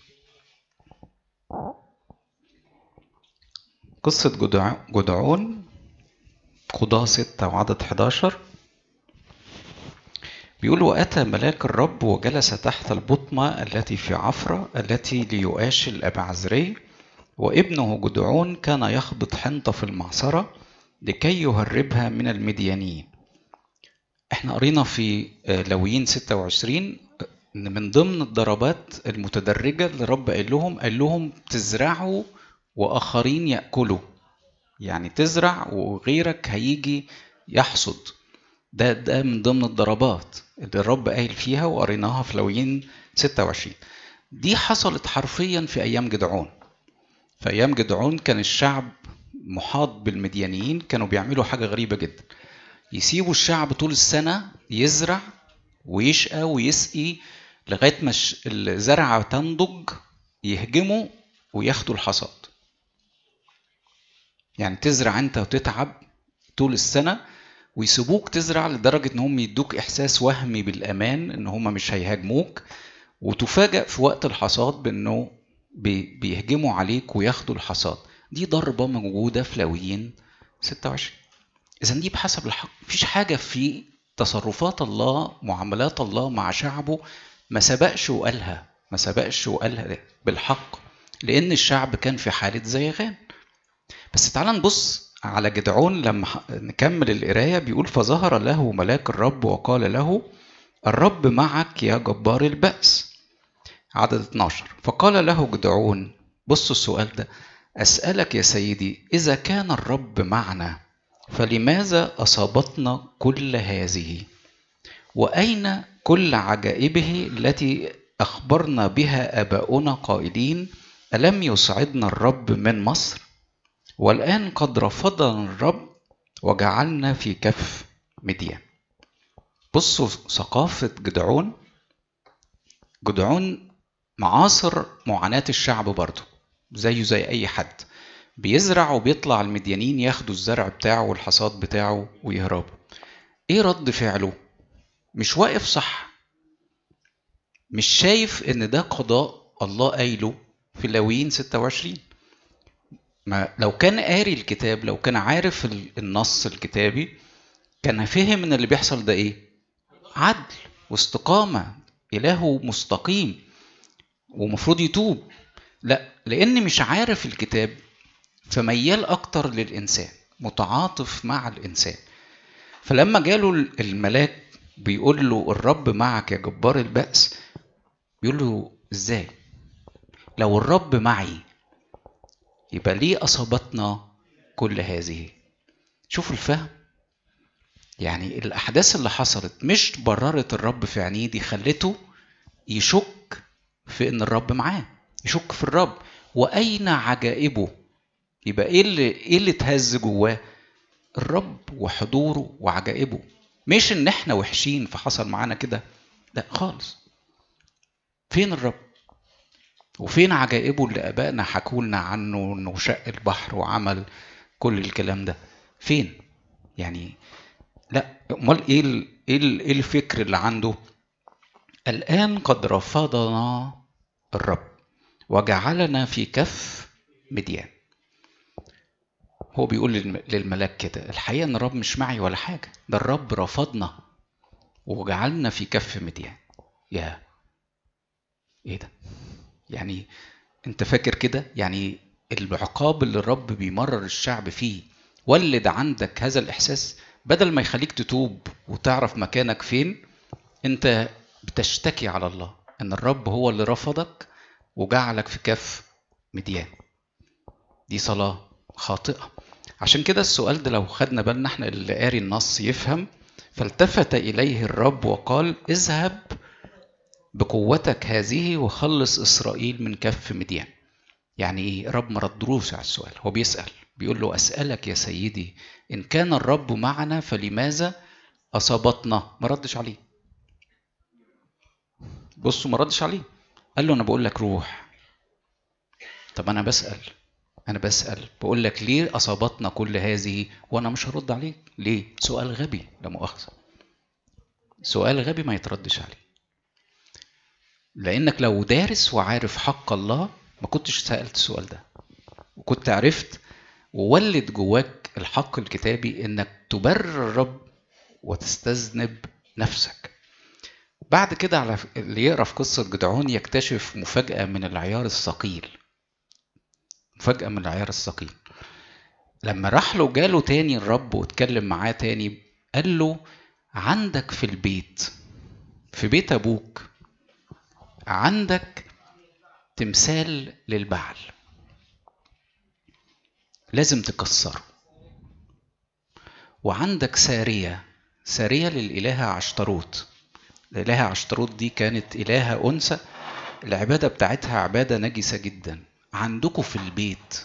قصة جدعون قضاة ستة وعدد 11 بيقول وأتى ملاك الرب وجلس تحت البطمة التي في عفرة التي ليؤاش الأبعزري وابنه جدعون كان يخبط حنطة في المعصرة لكي يهربها من المديانيين احنا قرينا في آه، لويين 26 ان من ضمن الضربات المتدرجة اللي رب قال لهم قال لهم تزرعوا واخرين ياكلوا يعني تزرع وغيرك هيجي يحصد ده ده من ضمن الضربات اللي الرب قايل فيها وقريناها في لويين 26 دي حصلت حرفيا في ايام جدعون في ايام جدعون كان الشعب محاط بالمديانيين كانوا بيعملوا حاجة غريبة جدا يسيبوا الشعب طول السنة يزرع ويشقى ويسقي لغاية ما الزرعة تنضج يهجموا وياخدوا الحصاد يعني تزرع انت وتتعب طول السنة ويسيبوك تزرع لدرجة ان هم يدوك احساس وهمي بالامان ان هم مش هيهاجموك وتفاجأ في وقت الحصاد بانه بيهجموا عليك وياخدوا الحصاد دي ضربة موجودة في لاويين 26 إذا دي بحسب الحق مفيش حاجة في تصرفات الله معاملات الله مع شعبه ما سبقش وقالها ما سبقش وقالها بالحق لأن الشعب كان في حالة زيغان بس تعال نبص على جدعون لما نكمل القراية بيقول فظهر له ملاك الرب وقال له الرب معك يا جبار البأس عدد 12 فقال له جدعون بصوا السؤال ده أسألك يا سيدي إذا كان الرب معنا فلماذا أصابتنا كل هذه؟ وأين كل عجائبه التي أخبرنا بها آباؤنا قائلين ألم يسعدنا الرب من مصر؟ والآن قد رفضنا الرب وجعلنا في كف مديان بصوا ثقافة جدعون جدعون معاصر معاناة الشعب برضه زيه زي اي حد بيزرع وبيطلع المديانين ياخدوا الزرع بتاعه والحصاد بتاعه ويهربوا ايه رد فعله مش واقف صح مش شايف ان ده قضاء الله قايله في لاويين 26 ما لو كان قاري الكتاب لو كان عارف النص الكتابي كان فهم ان اللي بيحصل ده ايه عدل واستقامه اله مستقيم ومفروض يتوب لا لان مش عارف الكتاب فميال اكتر للانسان متعاطف مع الانسان فلما جاله الملاك بيقول له الرب معك يا جبار البأس بيقول له ازاي لو الرب معي يبقى ليه اصابتنا كل هذه شوفوا الفهم يعني الاحداث اللي حصلت مش بررت الرب في عينيه دي خلته يشك في ان الرب معاه يشك في الرب واين عجائبه يبقى ايه اللي ايه اللي اتهز جواه الرب وحضوره وعجائبه مش ان احنا وحشين فحصل معانا كده لا خالص فين الرب وفين عجائبه اللي ابائنا حكوا لنا عنه انه شق البحر وعمل كل الكلام ده فين يعني لا امال ايه ايه ايه الفكر اللي عنده الان قد رفضنا الرب وجعلنا في كف مديان هو بيقول للملاك كده الحقيقه ان الرب مش معي ولا حاجه ده الرب رفضنا وجعلنا في كف مديان يا ايه ده يعني انت فاكر كده يعني العقاب اللي الرب بيمرر الشعب فيه ولد عندك هذا الاحساس بدل ما يخليك تتوب وتعرف مكانك فين انت بتشتكي على الله ان الرب هو اللي رفضك وجعلك في كف مديان دي صلاة خاطئة عشان كده السؤال ده لو خدنا بالنا احنا اللي قاري النص يفهم فالتفت إليه الرب وقال اذهب بقوتك هذه وخلص إسرائيل من كف مديان يعني ايه الرب ما ردروش على السؤال هو بيسأل بيقول له أسألك يا سيدي إن كان الرب معنا فلماذا أصابتنا ما ردش عليه بصوا ما ردش عليه قال له أنا بقول لك روح طب أنا بسأل أنا بسأل بقول لك ليه أصابتنا كل هذه وأنا مش هرد عليك ليه سؤال غبي لا مؤاخذة سؤال غبي ما يتردش عليه لأنك لو دارس وعارف حق الله ما كنتش سألت السؤال ده وكنت عرفت وولد جواك الحق الكتابي انك تبرر الرب وتستذنب نفسك بعد كده على اللي يقرا في قصه جدعون يكتشف مفاجاه من العيار الثقيل مفاجاه من العيار الثقيل لما راح له جاله تاني الرب واتكلم معاه تاني قال له عندك في البيت في بيت ابوك عندك تمثال للبعل لازم تكسره وعندك سارية سارية للإلهة عشتروت الإلهة عشتروت دي كانت إلهة أنثى العبادة بتاعتها عبادة نجسة جدا عندكم في البيت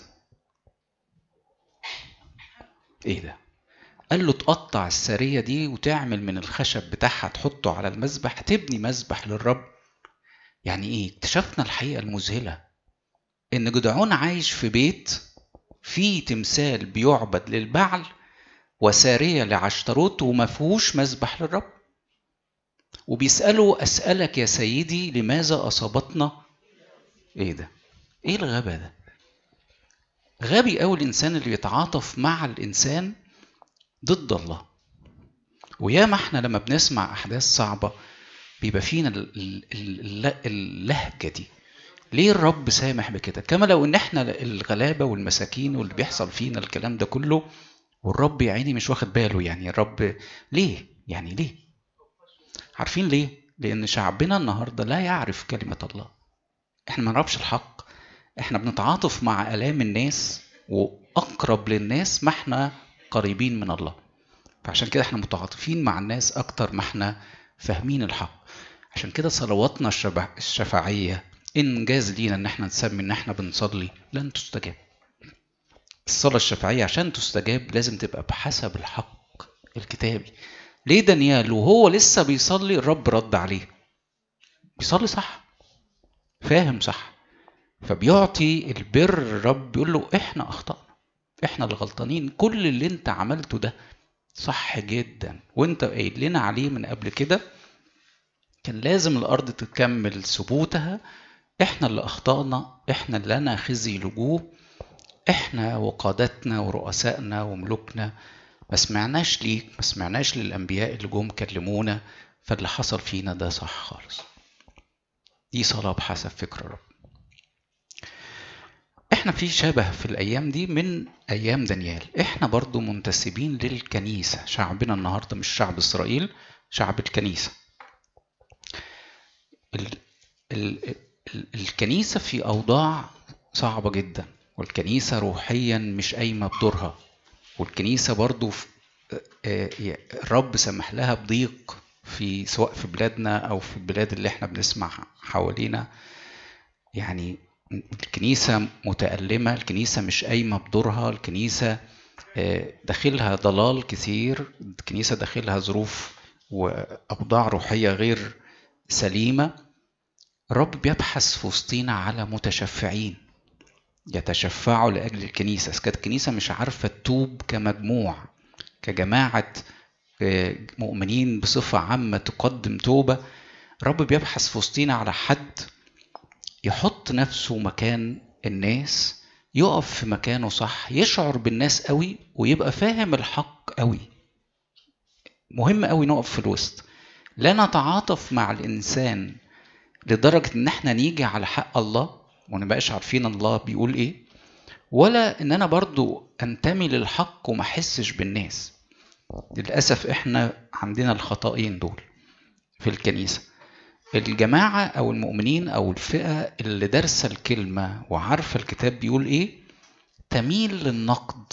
ايه ده قال له تقطع السارية دي وتعمل من الخشب بتاعها تحطه على المذبح تبني مذبح للرب يعني ايه اكتشفنا الحقيقة المذهلة ان جدعون عايش في بيت فيه تمثال بيعبد للبعل وسارية لعشتروت وما فيهوش مذبح للرب وبيسألوا أسألك يا سيدي لماذا أصابتنا إيه ده؟ إيه الغبا ده؟ غبي أوي الإنسان اللي يتعاطف مع الإنسان ضد الله وياما احنا لما بنسمع أحداث صعبة بيبقى فينا اللهجة دي ليه الرب سامح بكده كما لو ان احنا الغلابه والمساكين واللي بيحصل فينا الكلام ده كله والرب يا عيني مش واخد باله يعني الرب ليه يعني ليه عارفين ليه لان شعبنا النهارده لا يعرف كلمه الله احنا ما نعرفش الحق احنا بنتعاطف مع الام الناس واقرب للناس ما احنا قريبين من الله فعشان كده احنا متعاطفين مع الناس اكتر ما احنا فاهمين الحق عشان كده صلواتنا الشفاعيه انجاز لينا ان احنا نسمي ان احنا بنصلي لن تستجاب الصلاة الشفاعية عشان تستجاب لازم تبقى بحسب الحق الكتابي ليه دانيال وهو لسه بيصلي الرب رد عليه بيصلي صح فاهم صح فبيعطي البر الرب بيقول له احنا اخطأنا احنا اللي غلطانين كل اللي انت عملته ده صح جدا وانت قايل لنا عليه من قبل كده كان لازم الارض تكمل ثبوتها احنا اللي اخطأنا احنا اللي لنا خزي لجوه احنا وقادتنا ورؤسائنا وملوكنا ما سمعناش ليك ما سمعناش للانبياء اللي جم كلمونا فاللي حصل فينا ده صح خالص دي صلاة بحسب فكر الرب احنا في شبه في الايام دي من ايام دانيال احنا برضو منتسبين للكنيسة شعبنا النهاردة مش شعب اسرائيل شعب الكنيسة ال ال الكنيسة في أوضاع صعبة جدا والكنيسة روحيا مش قايمة بدورها والكنيسة برضو الرب سمح لها بضيق في سواء في بلادنا أو في البلاد اللي احنا بنسمع حوالينا يعني الكنيسة متألمة الكنيسة مش قايمة بدورها الكنيسة داخلها ضلال كثير الكنيسة داخلها ظروف وأوضاع روحية غير سليمة الرب بيبحث في وسطينا على متشفعين يتشفعوا لأجل الكنيسة إذا كانت الكنيسة مش عارفة تتوب كمجموع كجماعة آه، مؤمنين بصفة عامة تقدم توبة الرب بيبحث في وسطينا على حد يحط نفسه مكان الناس يقف في مكانه صح يشعر بالناس قوي ويبقى فاهم الحق قوي مهم قوي نقف في الوسط لا نتعاطف مع الإنسان لدرجة إن إحنا نيجي على حق الله ونبقاش عارفين الله بيقول إيه ولا إن أنا برضو أنتمي للحق وما أحسش بالناس للأسف إحنا عندنا الخطأين دول في الكنيسة الجماعة أو المؤمنين أو الفئة اللي دارسة الكلمة وعارفة الكتاب بيقول إيه تميل للنقد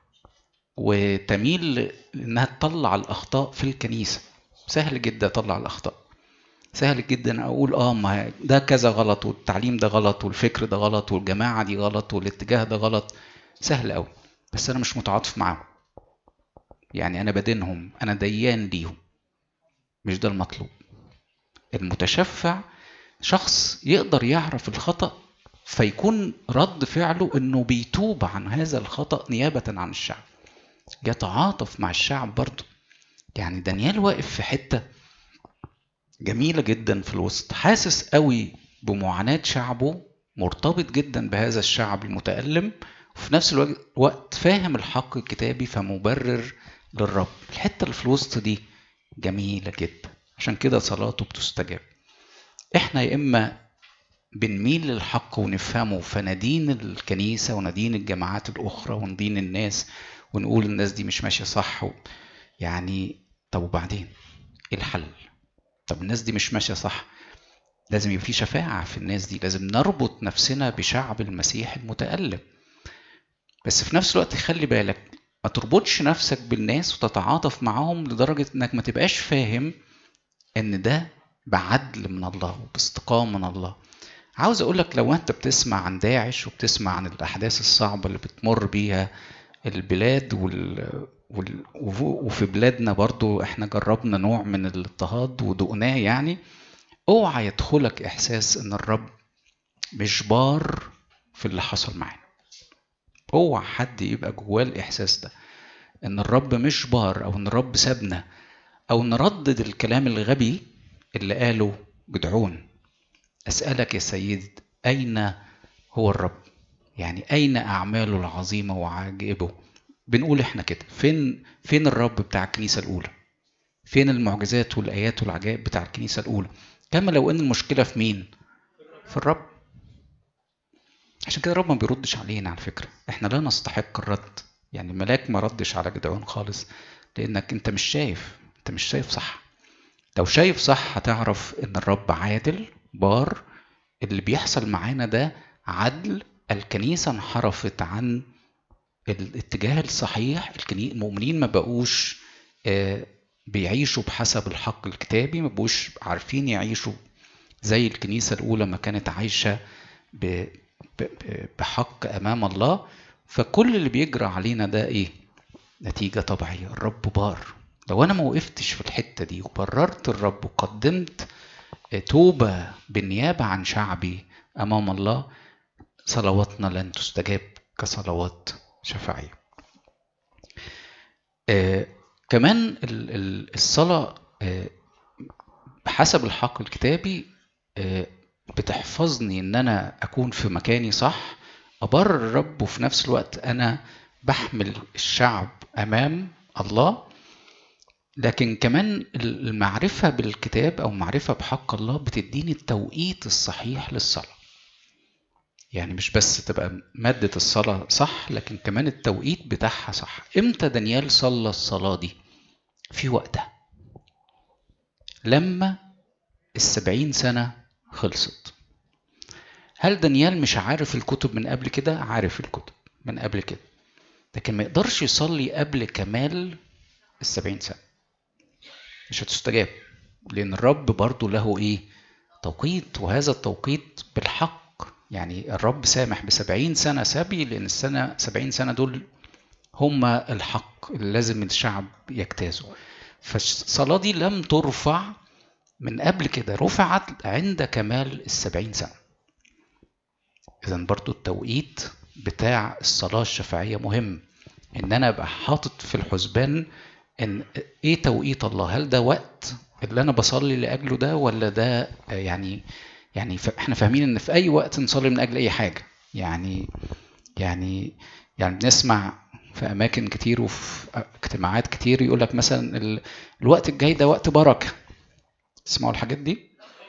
وتميل إنها تطلع الأخطاء في الكنيسة سهل جدا أطلع الأخطاء سهل جدا أقول آه ما ده كذا غلط والتعليم ده غلط والفكر ده غلط والجماعة دي غلط والاتجاه ده غلط سهل أوي بس أنا مش متعاطف معاهم يعني أنا بدينهم أنا ديان ليهم مش ده المطلوب المتشفع شخص يقدر يعرف الخطأ فيكون رد فعله انه بيتوب عن هذا الخطأ نيابة عن الشعب يتعاطف مع الشعب برضه يعني دانيال واقف في حتة جميلة جدا في الوسط حاسس قوي بمعاناة شعبه مرتبط جدا بهذا الشعب المتألم وفي نفس الوقت فاهم الحق الكتابي فمبرر للرب الحتة اللي في الوسط دي جميلة جدا عشان كده صلاته بتستجاب احنا يا اما بنميل للحق ونفهمه فندين الكنيسة وندين الجماعات الأخرى وندين الناس ونقول الناس دي مش ماشية صح و... يعني طب وبعدين ايه الحل طب الناس دي مش ماشية صح لازم يبقى في شفاعة في الناس دي لازم نربط نفسنا بشعب المسيح المتألم بس في نفس الوقت خلي بالك ما تربطش نفسك بالناس وتتعاطف معاهم لدرجة انك ما تبقاش فاهم ان ده بعدل من الله وباستقامة من الله عاوز اقول لك لو انت بتسمع عن داعش وبتسمع عن الاحداث الصعبة اللي بتمر بيها البلاد وال... وال... وفي بلادنا برضو احنا جربنا نوع من الاضطهاد ودقناه يعني اوعى يدخلك احساس ان الرب مش بار في اللي حصل معانا اوعى حد يبقى جواه الاحساس ده ان الرب مش بار او ان الرب سابنا او نردد الكلام الغبي اللي قاله جدعون اسالك يا سيد اين هو الرب يعني اين اعماله العظيمه وعجائبه بنقول احنا كده فين فين الرب بتاع الكنيسه الاولى فين المعجزات والايات والعجائب بتاع الكنيسه الاولى كما لو ان المشكله في مين في الرب عشان كده الرب ما بيردش علينا على فكره احنا لا نستحق الرد يعني الملاك ما ردش على جدعون خالص لانك انت مش شايف انت مش شايف صح لو شايف صح هتعرف ان الرب عادل بار اللي بيحصل معانا ده عدل الكنيسة انحرفت عن الاتجاه الصحيح المؤمنين ما بقوش آه، بيعيشوا بحسب الحق الكتابي ما بقوش عارفين يعيشوا زي الكنيسة الأولى ما كانت عايشة بحق أمام الله فكل اللي بيجرى علينا ده إيه؟ نتيجة طبيعية الرب بار لو أنا ما وقفتش في الحتة دي وبررت الرب وقدمت توبة بالنيابة عن شعبي أمام الله صلواتنا لن تستجاب كصلوات شفاعية آه كمان الصلاة آه بحسب الحق الكتابي آه بتحفظني ان انا اكون في مكاني صح ابرر الرب وفي نفس الوقت انا بحمل الشعب امام الله لكن كمان المعرفة بالكتاب أو معرفة بحق الله بتديني التوقيت الصحيح للصلاة يعني مش بس تبقى مادة الصلاة صح لكن كمان التوقيت بتاعها صح امتى دانيال صلى الصلاة دي في وقتها لما السبعين سنة خلصت هل دانيال مش عارف الكتب من قبل كده عارف الكتب من قبل كده لكن ما يقدرش يصلي قبل كمال السبعين سنة مش هتستجاب لأن الرب برضو له إيه توقيت وهذا التوقيت بالحق يعني الرب سامح بسبعين سنة سبي لأن السنة سبعين سنة دول هم الحق اللي لازم الشعب يجتازه فالصلاة دي لم ترفع من قبل كده رفعت عند كمال السبعين سنة إذا برضو التوقيت بتاع الصلاة الشفاعية مهم إن أنا أبقى حاطط في الحسبان إن إيه توقيت الله هل ده وقت اللي أنا بصلي لأجله ده ولا ده يعني يعني إحنا فاهمين إن في أي وقت نصلي من أجل أي حاجة يعني يعني يعني بنسمع في اماكن كتير وفي اجتماعات كتير يقول لك مثلا الوقت الجاي ده وقت بركه تسمعوا الحاجات دي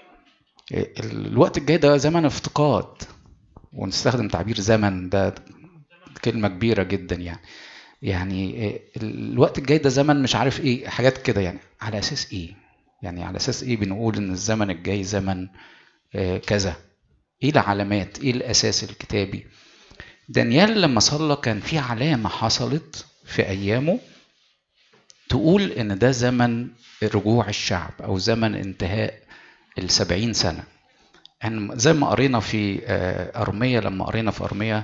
الوقت الجاي ده زمن افتقاد ونستخدم تعبير زمن ده كلمة كبيرة جدا يعني يعني الوقت الجاي ده زمن مش عارف ايه حاجات كده يعني على اساس ايه يعني على اساس ايه بنقول ان الزمن الجاي زمن كذا ايه العلامات ايه الاساس الكتابي دانيال لما صلى كان في علامة حصلت في أيامه تقول إن ده زمن رجوع الشعب أو زمن انتهاء السبعين سنة يعني زي ما قرينا في أرمية لما قرينا في أرمية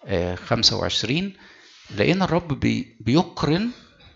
25 لقينا الرب بيقرن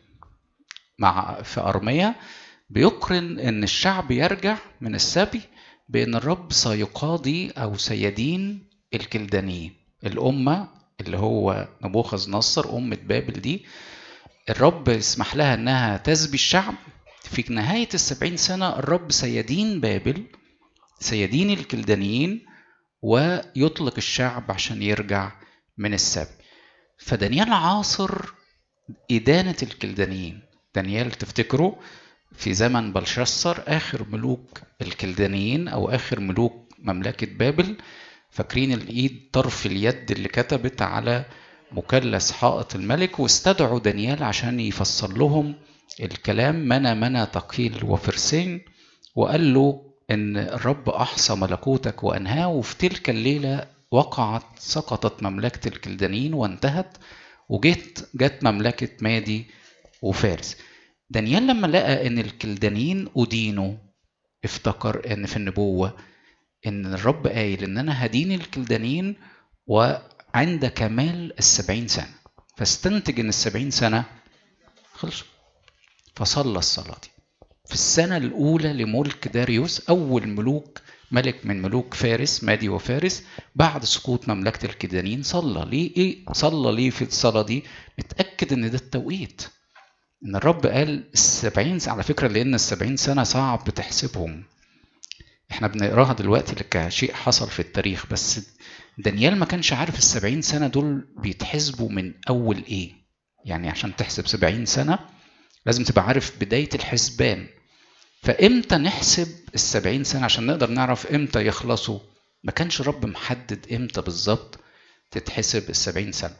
مع في أرمية بيقرن إن الشعب يرجع من السبي بأن الرب سيقاضي أو سيدين الكلدانيين الأمة اللي هو نبوخذ نصر أمة بابل دي الرب يسمح لها أنها تسبي الشعب في نهاية السبعين سنة الرب سيدين بابل سيدين الكلدانيين ويطلق الشعب عشان يرجع من السبي فدانيال عاصر إدانة الكلدانيين دانيال تفتكروا في زمن بلشسر آخر ملوك الكلدانيين أو آخر ملوك مملكة بابل فاكرين الايد طرف اليد اللي كتبت على مثلث حائط الملك واستدعوا دانيال عشان يفسر لهم الكلام منى منى تقيل وفرسين وقال له ان الرب احصى ملكوتك وانهاه وفي تلك الليله وقعت سقطت مملكه الكلدانيين وانتهت وجت جت مملكه مادي وفارس دانيال لما لقى ان الكلدانيين ادينوا افتكر ان في النبوه ان الرب قايل ان انا هدين الكلدانيين وعند كمال السبعين سنة فاستنتج ان السبعين سنة خلصوا فصلى الصلاة دي في السنة الأولى لملك داريوس أول ملوك ملك من ملوك فارس مادي وفارس بعد سقوط مملكة الكلدانيين صلى ليه إيه صلى ليه في الصلاة دي متأكد إن ده التوقيت إن الرب قال السبعين على فكرة لأن السبعين سنة صعب تحسبهم احنا بنقراها دلوقتي كشيء حصل في التاريخ بس دانيال ما كانش عارف السبعين سنة دول بيتحسبوا من أول إيه يعني عشان تحسب سبعين سنة لازم تبقى عارف بداية الحسبان فإمتى نحسب السبعين سنة عشان نقدر نعرف إمتى يخلصوا ما كانش رب محدد إمتى بالظبط تتحسب السبعين سنة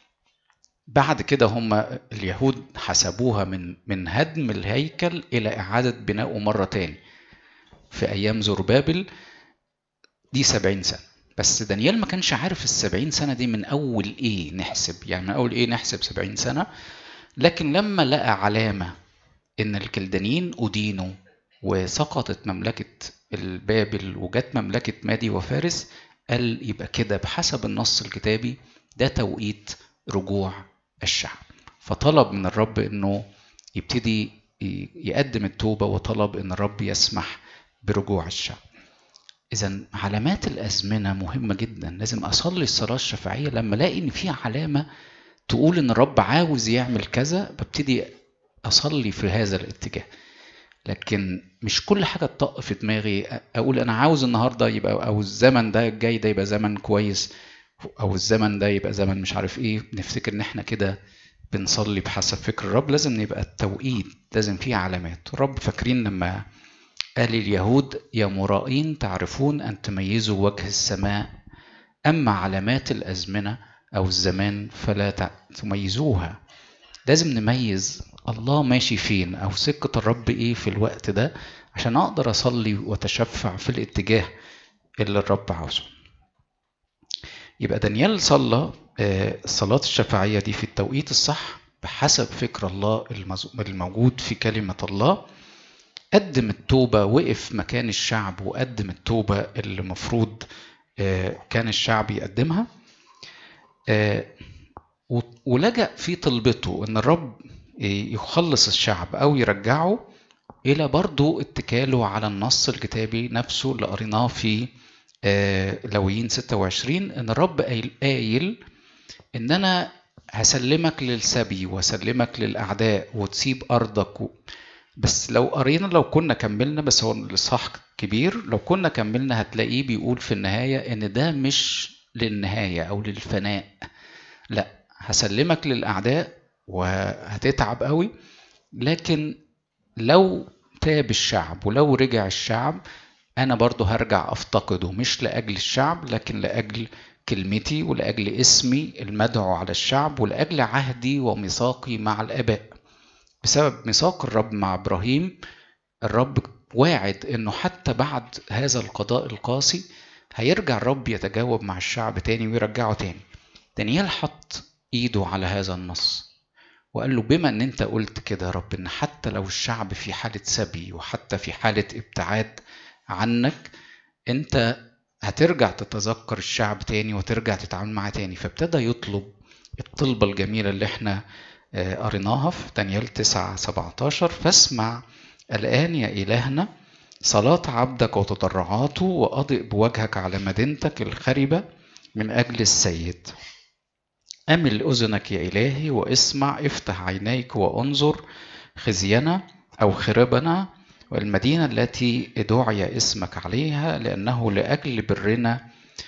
بعد كده هم اليهود حسبوها من من هدم الهيكل إلى إعادة بنائه مرة تاني في أيام زربابل دي سبعين سنة بس دانيال ما كانش عارف السبعين سنة دي من أول إيه نحسب يعني من أول إيه نحسب سبعين سنة لكن لما لقى علامة إن الكلدانيين أدينوا وسقطت مملكة البابل وجت مملكة مادي وفارس قال يبقى كده بحسب النص الكتابي ده توقيت رجوع الشعب فطلب من الرب انه يبتدي يقدم التوبة وطلب ان الرب يسمح برجوع الشعب إذا علامات الأزمنة مهمة جدا لازم أصلي الصلاة الشفاعية لما ألاقي إن في علامة تقول إن الرب عاوز يعمل كذا ببتدي أصلي في هذا الاتجاه لكن مش كل حاجة تطق في دماغي أقول أنا عاوز النهاردة يبقى أو الزمن ده الجاي ده يبقى زمن كويس أو الزمن ده يبقى زمن مش عارف إيه نفتكر إن إحنا كده بنصلي بحسب فكر الرب لازم يبقى التوقيت لازم فيه علامات الرب فاكرين لما قال اليهود يا مرائين تعرفون أن تميزوا وجه السماء أما علامات الأزمنة أو الزمان فلا تميزوها لازم نميز الله ماشي فين أو سكة الرب إيه في الوقت ده عشان أقدر أصلي وأتشفع في الاتجاه اللي الرب عاوزه يبقى دانيال صلى الصلاة الشفاعية دي في التوقيت الصح بحسب فكر الله الموجود في كلمة الله قدم التوبة وقف مكان الشعب وقدم التوبة اللي المفروض كان الشعب يقدمها ولجأ في طلبته ان الرب يخلص الشعب او يرجعه إلى برضو اتكاله على النص الكتابي نفسه اللي قريناه في آه، لويين 26 إن الرب قايل, قايل إن أنا هسلمك للسبي واسلمك للأعداء وتسيب أرضك و... بس لو قرينا لو كنا كملنا بس هو الإصحاح كبير لو كنا كملنا هتلاقيه بيقول في النهاية إن ده مش للنهاية أو للفناء لا هسلمك للأعداء وهتتعب قوي لكن لو تاب الشعب ولو رجع الشعب أنا برضو هرجع أفتقده مش لأجل الشعب لكن لأجل كلمتي ولأجل اسمي المدعو على الشعب ولأجل عهدي وميثاقي مع الآباء بسبب ميثاق الرب مع إبراهيم الرب واعد إنه حتى بعد هذا القضاء القاسي هيرجع الرب يتجاوب مع الشعب تاني ويرجعه تاني دانيال حط إيده على هذا النص وقال له بما ان انت قلت كده يا رب ان حتى لو الشعب في حالة سبي وحتى في حالة ابتعاد عنك انت هترجع تتذكر الشعب تاني وترجع تتعامل معاه تاني فابتدى يطلب الطلبة الجميلة اللي احنا آه، قريناها في دانيال 9 17 فاسمع الآن يا إلهنا صلاة عبدك وتضرعاته وأضئ بوجهك على مدينتك الخربة من أجل السيد أمل أذنك يا إلهي واسمع افتح عينيك وانظر خزينا أو خربنا والمدينة التي دعي اسمك عليها لأنه لأجل برنا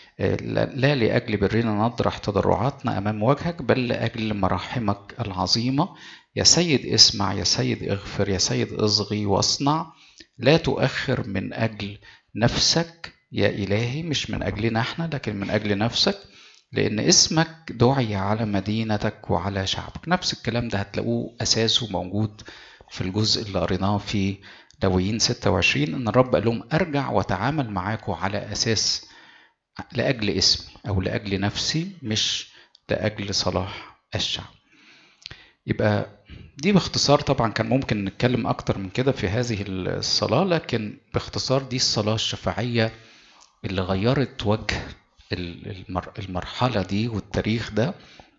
لا لأجل برنا نطرح تضرعاتنا أمام وجهك بل لأجل مراحمك العظيمة يا سيد اسمع يا سيد اغفر يا سيد اصغي واصنع لا تؤخر من أجل نفسك يا إلهي مش من أجلنا احنا لكن من أجل نفسك لأن اسمك دعي على مدينتك وعلى شعبك نفس الكلام ده هتلاقوه أساسه موجود في الجزء اللي قريناه في لويين 26 إن الرب قال لهم أرجع وأتعامل معاكم على أساس لأجل اسمي أو لأجل نفسي مش لأجل صلاح الشعب يبقى دي باختصار طبعا كان ممكن نتكلم أكتر من كده في هذه الصلاة لكن باختصار دي الصلاة الشفاعية اللي غيرت وجه المرحلة دي والتاريخ ده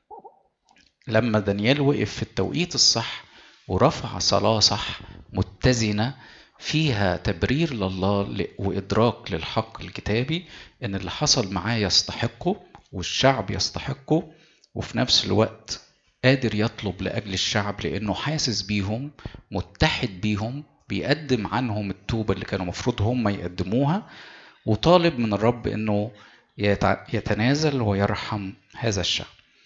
لما دانيال وقف في التوقيت الصح ورفع صلاة صح متزنة فيها تبرير لله وإدراك للحق الكتابي إن اللي حصل معاه يستحقه والشعب يستحقه وفي نفس الوقت قادر يطلب لأجل الشعب لأنه حاسس بيهم متحد بيهم بيقدم عنهم التوبة اللي كانوا مفروض هم يقدموها وطالب من الرب إنه يتنازل ويرحم هذا الشعب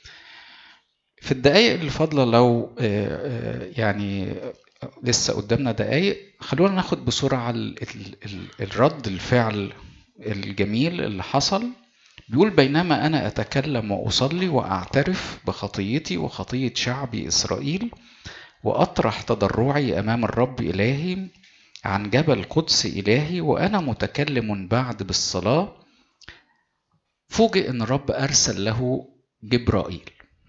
في الدقائق اللي فاضلة لو يعني لسه قدامنا دقايق خلونا ناخد بسرعة الرد الفعل الجميل اللي حصل بيقول بينما أنا أتكلم وأصلي وأعترف بخطيتي وخطية شعبي إسرائيل وأطرح تضرعي أمام الرب إلهي عن جبل قدس إلهي وأنا متكلم بعد بالصلاة فوجئ ان الرب ارسل له جبرائيل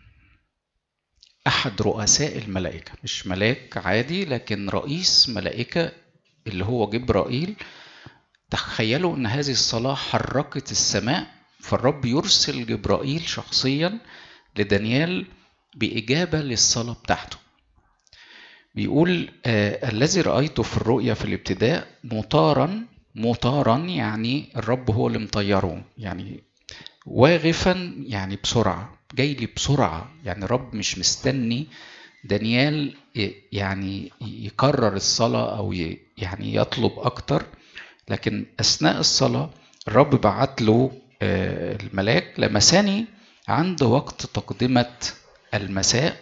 احد رؤساء الملائكه مش ملاك عادي لكن رئيس ملائكه اللي هو جبرائيل تخيلوا ان هذه الصلاه حركت السماء فالرب يرسل جبرائيل شخصيا لدانيال باجابه للصلاه بتاعته بيقول آه الذي رايته في الرؤيا في الابتداء مطارا مطارا يعني الرب هو اللي مطيره يعني واغفا يعني بسرعة جاي لي بسرعة يعني الرب مش مستني دانيال يعني يكرر الصلاة أو يعني يطلب أكتر لكن أثناء الصلاة الرب بعت له الملاك لمساني عند وقت تقدمة المساء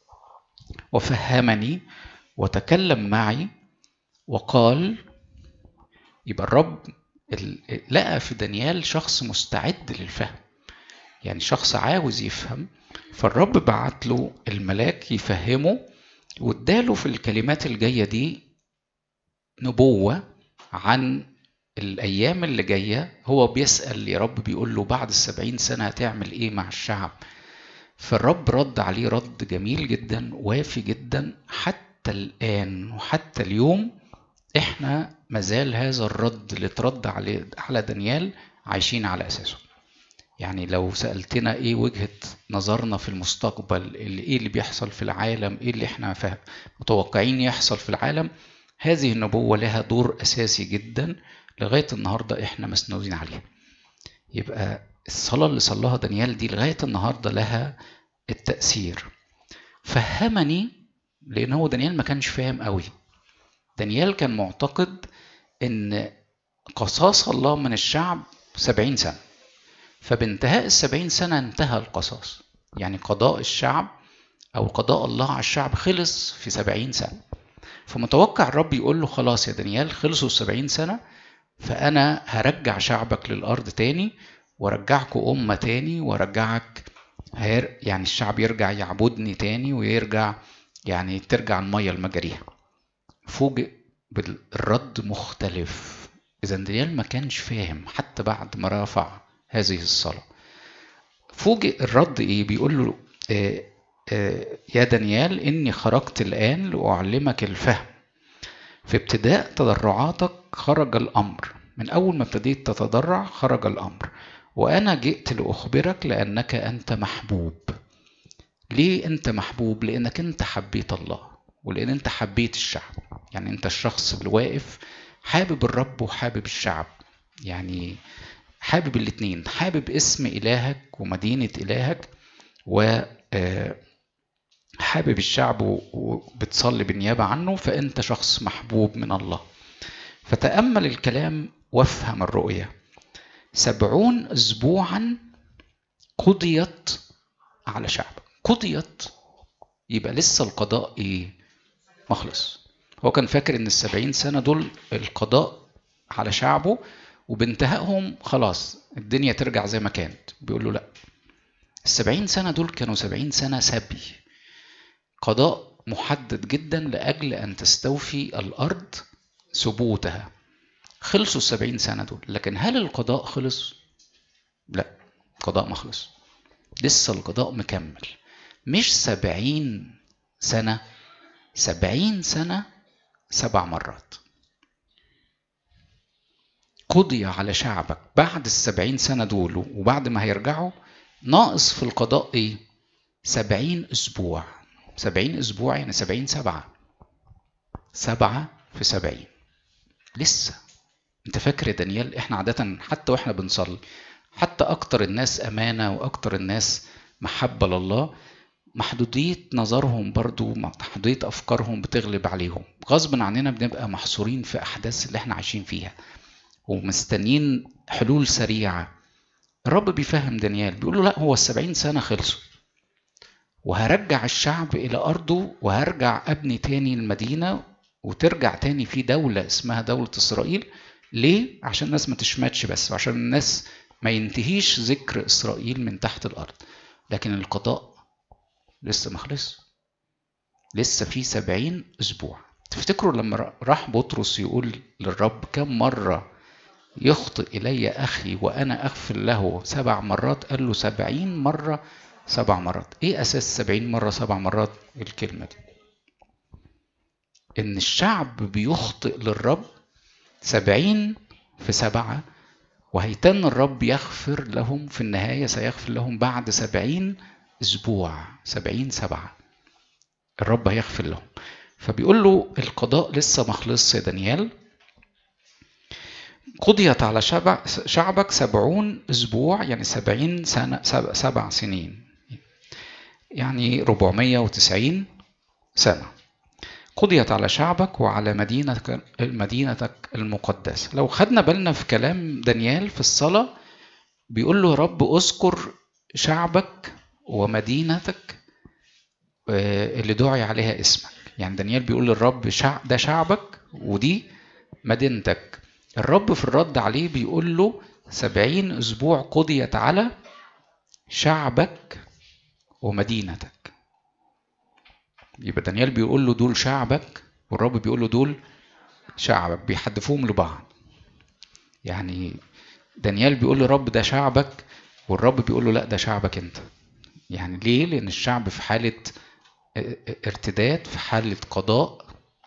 وفهمني وتكلم معي وقال يبقى الرب لقى في دانيال شخص مستعد للفهم يعني شخص عاوز يفهم فالرب بعت له الملاك يفهمه واداله في الكلمات الجاية دي نبوة عن الأيام اللي جاية هو بيسأل يا رب بيقول له بعد السبعين سنة هتعمل إيه مع الشعب فالرب رد عليه رد جميل جدا وافي جدا حتى الآن وحتى اليوم احنا مازال هذا الرد اللي اترد عليه على دانيال عايشين على اساسه يعني لو سالتنا ايه وجهه نظرنا في المستقبل اللي ايه اللي بيحصل في العالم ايه اللي احنا فهم متوقعين يحصل في العالم هذه النبوة لها دور أساسي جدا لغاية النهاردة إحنا مسنودين عليها يبقى الصلاة اللي صلاها دانيال دي لغاية النهاردة لها التأثير فهمني لأن هو دانيال ما كانش فاهم قوي دانيال كان معتقد إن قصاص الله من الشعب سبعين سنة فبانتهاء السبعين سنة انتهى القصاص يعني قضاء الشعب أو قضاء الله على الشعب خلص في سبعين سنة فمتوقع الرب يقول له خلاص يا دانيال خلصوا السبعين سنة فأنا هرجع شعبك للأرض تاني وارجعكم أمة تاني وارجعك يعني الشعب يرجع يعبدني تاني ويرجع يعني ترجع المية لمجاريها فوجئ بالرد مختلف إذا دانيال ما كانش فاهم حتى بعد ما رفع هذه الصلاة فوجئ الرد إيه بيقول له آه آه يا دانيال إني خرجت الآن لأعلمك الفهم في ابتداء تضرعاتك خرج الأمر من أول ما ابتديت تتضرع خرج الأمر وأنا جئت لأخبرك لأنك أنت محبوب ليه أنت محبوب؟ لأنك أنت حبيت الله ولأن أنت حبيت الشعب يعني أنت الشخص اللي واقف حابب الرب وحابب الشعب يعني حابب الاتنين حابب اسم إلهك ومدينة إلهك و حابب الشعب وبتصلي بالنيابة عنه فأنت شخص محبوب من الله فتأمل الكلام وافهم الرؤية سبعون أسبوعا قضيت على شعب قضيت يبقى لسه القضاء إيه مخلص هو كان فاكر إن السبعين سنة دول القضاء على شعبه وبانتهائهم خلاص الدنيا ترجع زي ما كانت بيقول له لا السبعين سنة دول كانوا سبعين سنة سبي قضاء محدد جدا لأجل أن تستوفي الأرض ثبوتها خلصوا السبعين سنة دول لكن هل القضاء خلص؟ لا القضاء ما خلص لسه القضاء مكمل مش سبعين سنة سبعين سنة سبع مرات قضي على شعبك بعد السبعين سنة دول وبعد ما هيرجعوا ناقص في القضاء ايه سبعين اسبوع سبعين اسبوع يعني سبعين سبعة سبعة في سبعين لسه انت فاكر يا دانيال احنا عادة حتى واحنا بنصلي حتى اكتر الناس امانة واكتر الناس محبة لله محدودية نظرهم برضو محدودية أفكارهم بتغلب عليهم غصب عننا بنبقى محصورين في أحداث اللي احنا عايشين فيها ومستنيين حلول سريعة الرب بيفهم دانيال بيقول له لا هو السبعين سنة خلصوا وهرجع الشعب إلى أرضه وهرجع أبني تاني المدينة وترجع تاني في دولة اسمها دولة إسرائيل ليه؟ عشان الناس ما تشمتش بس وعشان الناس ما ينتهيش ذكر إسرائيل من تحت الأرض لكن القضاء لسه ما خلص لسه في سبعين أسبوع تفتكروا لما راح بطرس يقول للرب كم مرة يخطئ إلي أخي وأنا أغفر له سبع مرات قال له سبعين مرة سبع مرات إيه أساس سبعين مرة سبع مرات الكلمة دي إن الشعب بيخطئ للرب سبعين في سبعة وهيتن الرب يغفر لهم في النهاية سيغفر لهم بعد سبعين أسبوع سبعين سبعة الرب هيغفر لهم فبيقول له القضاء لسه ما خلصش يا دانيال قضيت على شبع شعبك سبعون أسبوع يعني سبعين سنة سبع, سبع سنين يعني ربعمية وتسعين سنة قضيت على شعبك وعلى مدينتك مدينتك المقدسة لو خدنا بالنا في كلام دانيال في الصلاة بيقول له رب اذكر شعبك ومدينتك اللي دعي عليها اسمك يعني دانيال بيقول للرب شعب ده شعبك ودي مدينتك الرب في الرد عليه بيقول له سبعين أسبوع قضيت على شعبك ومدينتك يبقى دانيال بيقول له دول شعبك والرب بيقول له دول شعبك بيحدفوهم لبعض يعني دانيال بيقول له رب ده شعبك والرب بيقول له لا ده شعبك انت يعني ليه لان الشعب في حاله ارتداد في حاله قضاء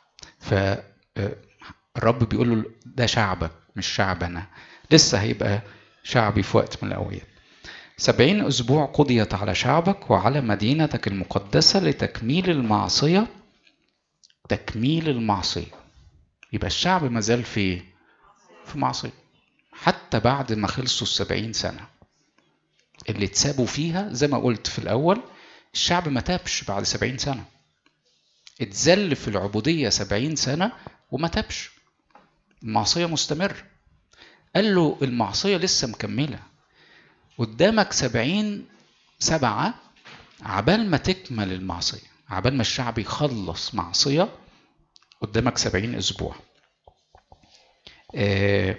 فالرب بيقول له ده شعبك مش شعبنا لسه هيبقى شعبي في وقت من الاوقات سبعين أسبوع قضيت على شعبك وعلى مدينتك المقدسة لتكميل المعصية تكميل المعصية يبقى الشعب ما زال في في معصية حتى بعد ما خلصوا السبعين سنة اللي اتسابوا فيها زي ما قلت في الأول الشعب ما تابش بعد سبعين سنة اتذل في العبودية سبعين سنة وما تابش المعصية مستمر قال له المعصية لسه مكملة قدامك سبعين سبعة عبال ما تكمل المعصية عبال ما الشعب يخلص معصية قدامك سبعين أسبوع آه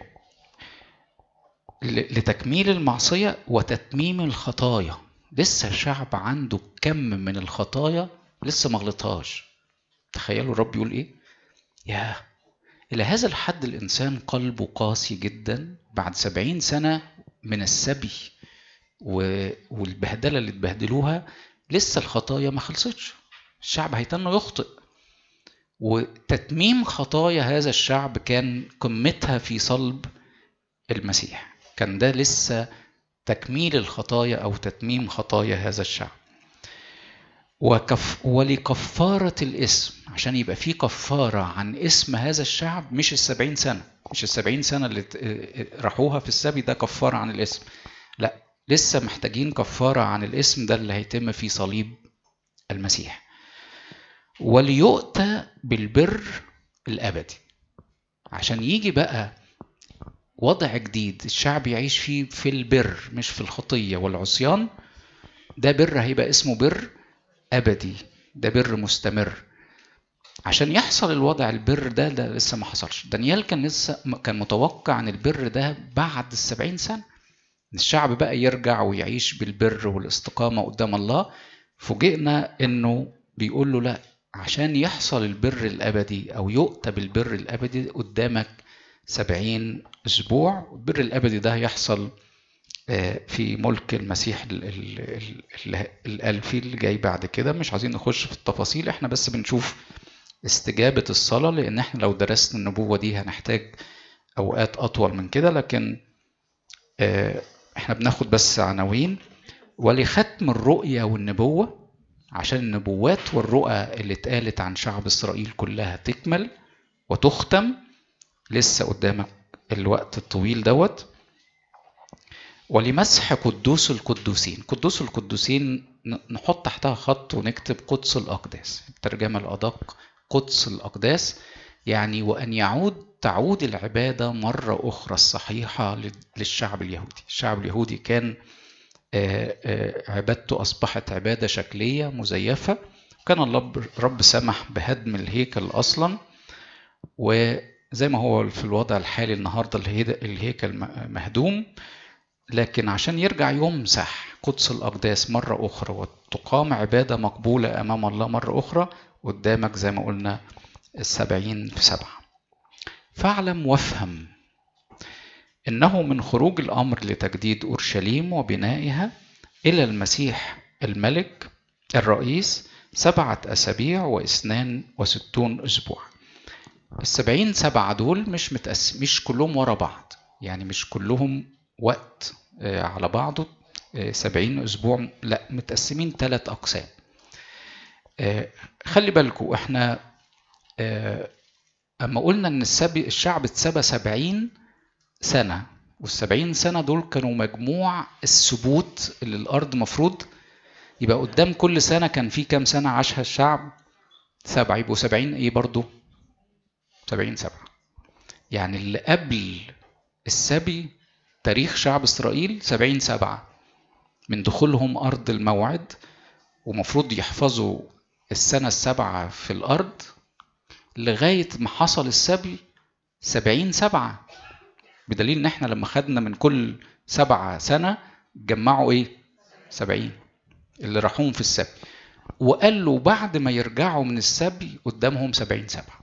لتكميل المعصية وتتميم الخطايا لسه الشعب عنده كم من الخطايا لسه ما غلطهاش تخيلوا الرب يقول ايه يا إلى هذا الحد الإنسان قلبه قاسي جدا بعد سبعين سنة من السبي والبهدلة اللي اتبهدلوها لسه الخطايا ما خلصتش الشعب هيتنه يخطئ وتتميم خطايا هذا الشعب كان قمتها في صلب المسيح كان ده لسه تكميل الخطايا أو تتميم خطايا هذا الشعب وكف ولكفارة الاسم عشان يبقى في كفارة عن اسم هذا الشعب مش السبعين سنة مش السبعين سنة اللي راحوها في السبي ده كفارة عن الاسم لا لسه محتاجين كفارة عن الاسم ده اللي هيتم في صليب المسيح وليؤتى بالبر الأبدي عشان يجي بقى وضع جديد الشعب يعيش فيه في البر مش في الخطية والعصيان ده بر هيبقى اسمه بر أبدي ده بر مستمر عشان يحصل الوضع البر ده ده لسه ما حصلش دانيال كان لسه كان متوقع ان البر ده بعد السبعين سنة الشعب بقى يرجع ويعيش بالبر والاستقامة قدام الله فوجئنا انه بيقول له لا عشان يحصل البر الأبدي أو يؤتى بالبر الأبدي قدامك سبعين أسبوع البر الأبدي ده يحصل في ملك المسيح الألفي اللي جاي بعد كده مش عايزين نخش في التفاصيل احنا بس بنشوف استجابة الصلاة لأن احنا لو درسنا النبوة دي هنحتاج أوقات أطول من كده لكن احنا بناخد بس عناوين ولختم الرؤية والنبوة عشان النبوات والرؤى اللي اتقالت عن شعب إسرائيل كلها تكمل وتختم لسه قدامك الوقت الطويل دوت ولمسح قدوس القدوسين قدوس القدوسين نحط تحتها خط ونكتب قدس الأقداس الترجمة الأدق قدس الأقداس يعني وأن يعود تعود العبادة مرة أخرى الصحيحة للشعب اليهودي الشعب اليهودي كان عبادته أصبحت عبادة شكلية مزيفة كان الله رب سمح بهدم الهيكل أصلا وزي ما هو في الوضع الحالي النهاردة الهيكل مهدوم لكن عشان يرجع يمسح قدس الأقداس مرة أخرى وتقام عبادة مقبولة أمام الله مرة أخرى قدامك زي ما قلنا السبعين في سبعة فاعلم وافهم إنه من خروج الأمر لتجديد أورشليم وبنائها إلى المسيح الملك الرئيس سبعة أسابيع واثنان وستون أسبوع السبعين سبعة دول مش متقسم مش كلهم ورا بعض يعني مش كلهم وقت على بعضه سبعين أسبوع لا متقسمين ثلاث أقسام خلي بالكم احنا أما قلنا إن السبي الشعب اتسبى سبعين سنة والسبعين سنة دول كانوا مجموع الثبوت اللي الأرض مفروض يبقى قدام كل سنة كان في كام سنة عاشها الشعب سبعة يبقوا سبعين إيه برضو سبعين سبعة يعني اللي قبل السبي تاريخ شعب إسرائيل سبعين سبعة من دخولهم أرض الموعد ومفروض يحفظوا السنة السبعة في الأرض لغاية ما حصل السبي سبعين سبعة بدليل إن إحنا لما خدنا من كل سبعة سنة جمعوا إيه؟ سبعين اللي راحوهم في السبي وقال له بعد ما يرجعوا من السبي قدامهم سبعين سبعة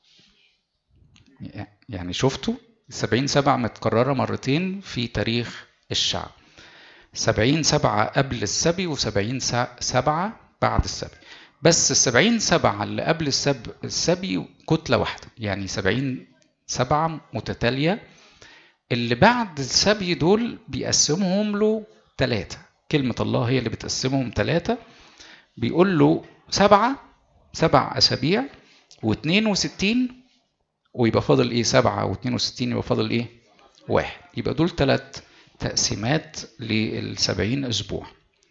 يعني شفتوا السبعين سبعة متكررة مرتين في تاريخ الشعب سبعين سبعة قبل السبي وسبعين سبعة بعد السبي بس السبعين سبعة اللي قبل السب... السبي كتلة واحدة يعني سبعين سبعة متتالية اللي بعد السبي دول بيقسمهم له ثلاثة كلمة الله هي اللي بتقسمهم ثلاثة بيقول له سبعة سبع أسابيع واثنين وستين ويبقى فاضل ايه سبعة واثنين وستين يبقى فاضل ايه واحد يبقى دول ثلاث تقسيمات للسبعين اسبوع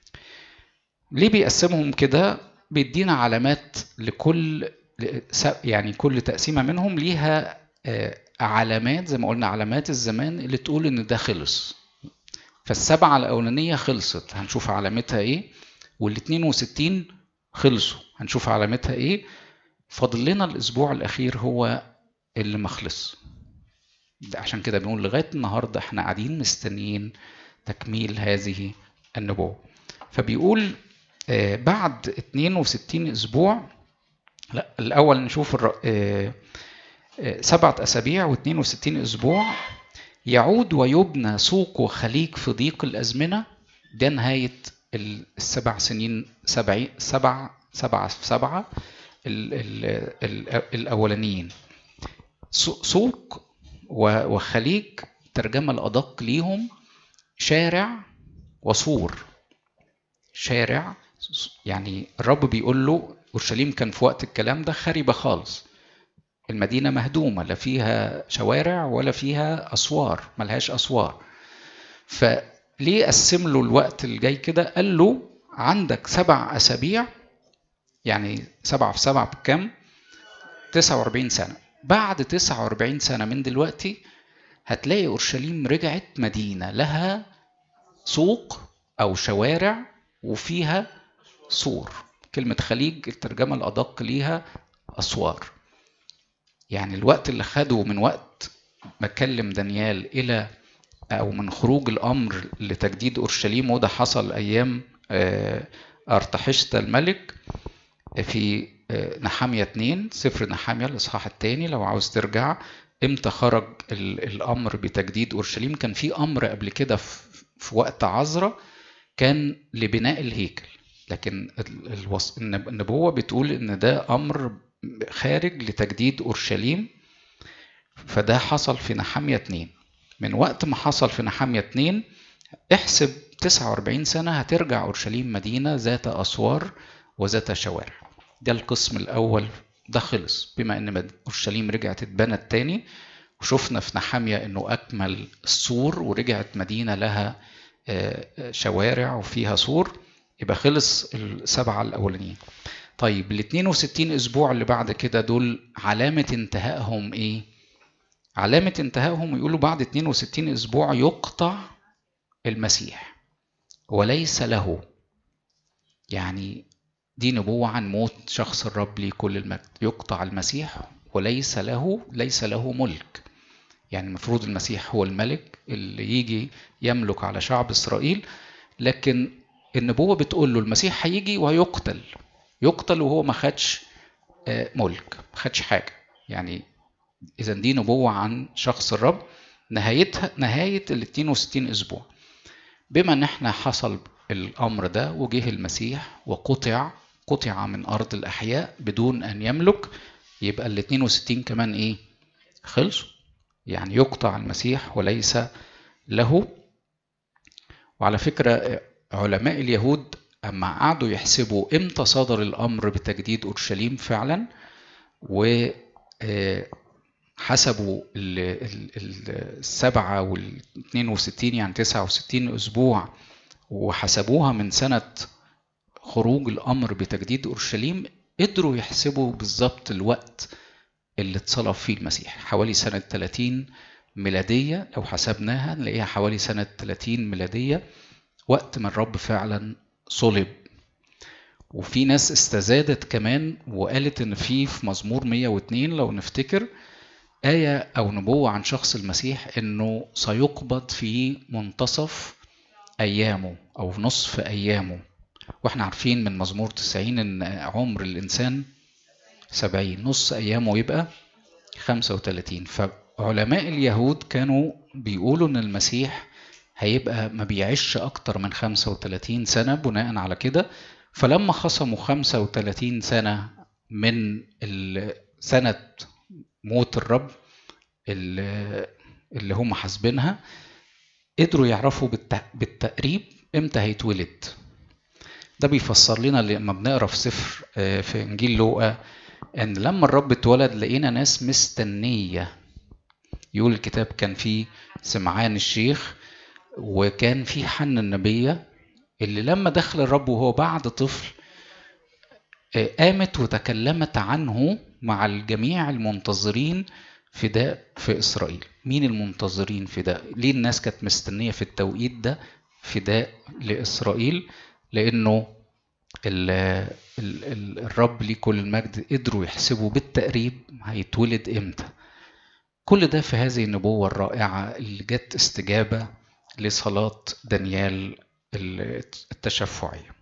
ليه بيقسمهم كده بيدينا علامات لكل يعني كل تقسيمه منهم ليها آه، علامات زي ما قلنا علامات الزمان اللي تقول ان ده خلص فالسبعه الاولانيه خلصت هنشوف علامتها ايه وال 62 خلصوا هنشوف علامتها ايه فاضل لنا الاسبوع الاخير هو اللي مخلص ده عشان كده بنقول لغايه النهارده احنا قاعدين مستنيين تكميل هذه النبوه فبيقول آه، بعد 62 اسبوع لا الاول نشوف الر... آه، آه، سبعة أسابيع و62 أسبوع يعود ويبنى سوق وخليج في ضيق الأزمنة ده نهاية السبع سنين سبع سبع سبعة في سبعة ال ال ال الأولانيين سوق وخليج ترجمة الأدق ليهم شارع وسور شارع يعني الرب بيقول له اورشليم كان في وقت الكلام ده خربه خالص المدينه مهدومه لا فيها شوارع ولا فيها اسوار ملهاش اسوار فليه قسم له الوقت الجاي كده قال له عندك سبع اسابيع يعني سبعة في سبعة بكام 49 سنة بعد 49 سنة من دلوقتي هتلاقي أورشليم رجعت مدينة لها سوق أو شوارع وفيها سور كلمة خليج الترجمة الأدق ليها أسوار يعني الوقت اللي خده من وقت ما كلم دانيال إلى أو من خروج الأمر لتجديد أورشليم وده حصل أيام آه، أرتحشت الملك في آه، نحامية 2 سفر نحامية الإصحاح الثاني لو عاوز ترجع امتى خرج الأمر بتجديد أورشليم كان في أمر قبل كده في وقت عزرة كان لبناء الهيكل لكن النبوة بتقول إن ده أمر خارج لتجديد أورشليم فده حصل في نحامية 2 من وقت ما حصل في نحامية 2 احسب 49 سنة هترجع أورشليم مدينة ذات أسوار وذات شوارع ده القسم الأول ده خلص بما إن أورشليم رجعت اتبنت تاني وشفنا في نحامية إنه أكمل السور ورجعت مدينة لها آه، شوارع وفيها سور يبقى خلص السبعة الأولانيين طيب ال 62 أسبوع اللي بعد كده دول علامة انتهائهم إيه؟ علامة انتهائهم يقولوا بعد 62 أسبوع يقطع المسيح وليس له يعني دي نبوة عن موت شخص الرب ليه كل المجد يقطع المسيح وليس له ليس له ملك يعني المفروض المسيح هو الملك اللي يجي يملك على شعب إسرائيل لكن النبوة بتقول له المسيح هيجي وهيقتل يقتل وهو ما خدش آه، ملك ما خدش حاجة يعني إذا دي نبوة عن شخص الرب نهايتها نهاية ال 62 أسبوع بما إن إحنا حصل الأمر ده وجه المسيح وقطع قطع من أرض الأحياء بدون أن يملك يبقى ال 62 كمان إيه؟ خلصوا يعني يقطع المسيح وليس له وعلى فكرة علماء اليهود أما قعدوا يحسبوا إمتى صدر الأمر بتجديد أورشليم فعلا و آه، حسبوا السبعة والاثنين وستين يعني تسعة وستين أسبوع وحسبوها من سنة خروج الأمر بتجديد أورشليم قدروا يحسبوا بالظبط الوقت اللي اتصلب فيه المسيح حوالي سنة 30 ميلادية لو حسبناها نلاقيها حوالي سنة 30 ميلادية وقت ما الرب فعلا صلب وفي ناس استزادت كمان وقالت ان في في مزمور 102 لو نفتكر آية أو نبوة عن شخص المسيح إنه سيقبض في منتصف أيامه أو نصف أيامه وإحنا عارفين من مزمور 90 إن عمر الإنسان 70 نص أيامه يبقى 35 فعلماء اليهود كانوا بيقولوا إن المسيح هيبقى ما بيعيش أكتر من 35 سنة بناء على كده فلما خصموا 35 سنة من سنة موت الرب اللي هم حاسبينها قدروا يعرفوا بالتقريب امتى هيتولد ده بيفسر لنا لما بنقرا في سفر آه، في انجيل لوقا ان لما الرب اتولد لقينا ناس مستنيه يقول الكتاب كان في سمعان الشيخ وكان في حن النبيه اللي لما دخل الرب وهو بعد طفل آه، قامت وتكلمت عنه مع الجميع المنتظرين فداء في إسرائيل مين المنتظرين فداء ليه الناس كانت مستنية في التوقيت ده فداء لإسرائيل لأنه ال ال ال الرب ليه كل المجد قدروا يحسبوا بالتقريب هيتولد امتى كل ده في هذه النبوة الرائعة اللي جت استجابة لصلاة دانيال التشفعية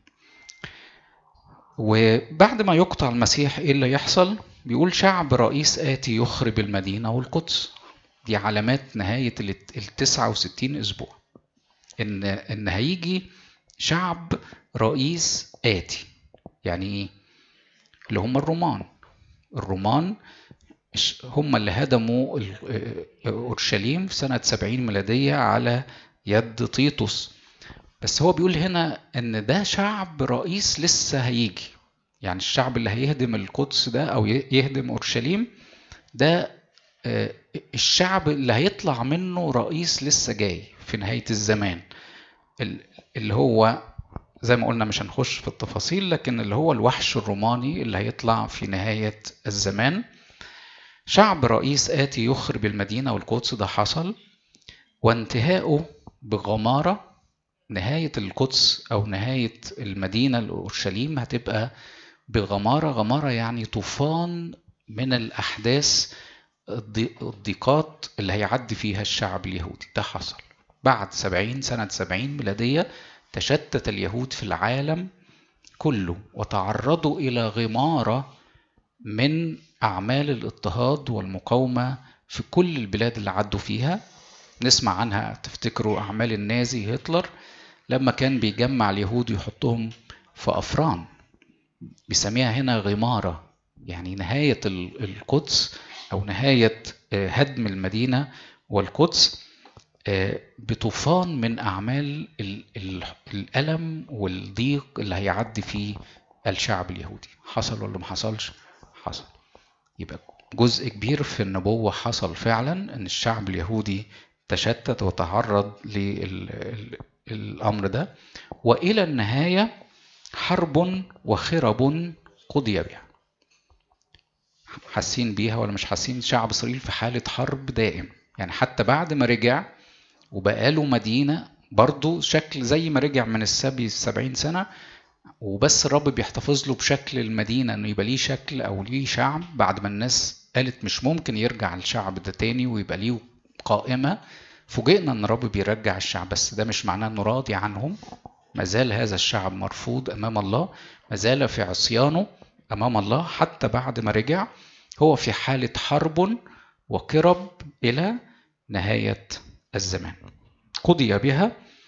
وبعد ما يقطع المسيح ايه اللي يحصل بيقول شعب رئيس آتي يخرب المدينة والقدس دي علامات نهاية ال 69 أسبوع إن إن هيجي شعب رئيس آتي يعني إيه؟ اللي هم الرومان الرومان هم اللي هدموا أورشليم في سنة 70 ميلادية على يد تيتوس بس هو بيقول هنا ان ده شعب رئيس لسه هيجي يعني الشعب اللي هيهدم القدس ده او يهدم اورشليم ده آه، الشعب اللي هيطلع منه رئيس لسه جاي في نهايه الزمان اللي هو زي ما قلنا مش هنخش في التفاصيل لكن اللي هو الوحش الروماني اللي هيطلع في نهايه الزمان شعب رئيس آتي يخرب المدينة والقدس ده حصل وانتهاؤه بغمارة نهاية القدس أو نهاية المدينة الأورشليم هتبقى بغمارة غمارة يعني طوفان من الأحداث الضيقات اللي هيعدي فيها الشعب اليهودي ده حصل بعد سبعين سنة سبعين ميلادية تشتت اليهود في العالم كله وتعرضوا إلى غمارة من أعمال الاضطهاد والمقاومة في كل البلاد اللي عدوا فيها نسمع عنها تفتكروا أعمال النازي هتلر لما كان بيجمع اليهود يحطهم في أفران بيسميها هنا غمارة يعني نهاية القدس أو نهاية آه، هدم المدينة والقدس آه، بطوفان من أعمال الألم والضيق اللي هيعدي فيه الشعب اليهودي حصل ولا ما حصلش حصل يبقى جزء كبير في النبوة حصل فعلا أن الشعب اليهودي تشتت وتعرض للأمر ده وإلى النهاية حرب وخرب قضي بها حاسين بيها ولا مش حاسين شعب إسرائيل في حالة حرب دائم يعني حتى بعد ما رجع وبقى له مدينة برضه شكل زي ما رجع من السبي السبعين سنة وبس الرب بيحتفظ له بشكل المدينة انه يبقى ليه شكل او ليه شعب بعد ما الناس قالت مش ممكن يرجع الشعب ده تاني ويبقى ليه قائمة فوجئنا ان الرب بيرجع الشعب بس ده مش معناه انه راضي عنهم ما زال هذا الشعب مرفوض امام الله ما زال في عصيانه امام الله حتى بعد ما رجع هو في حالة حرب وقرب الى نهاية الزمان قضي بها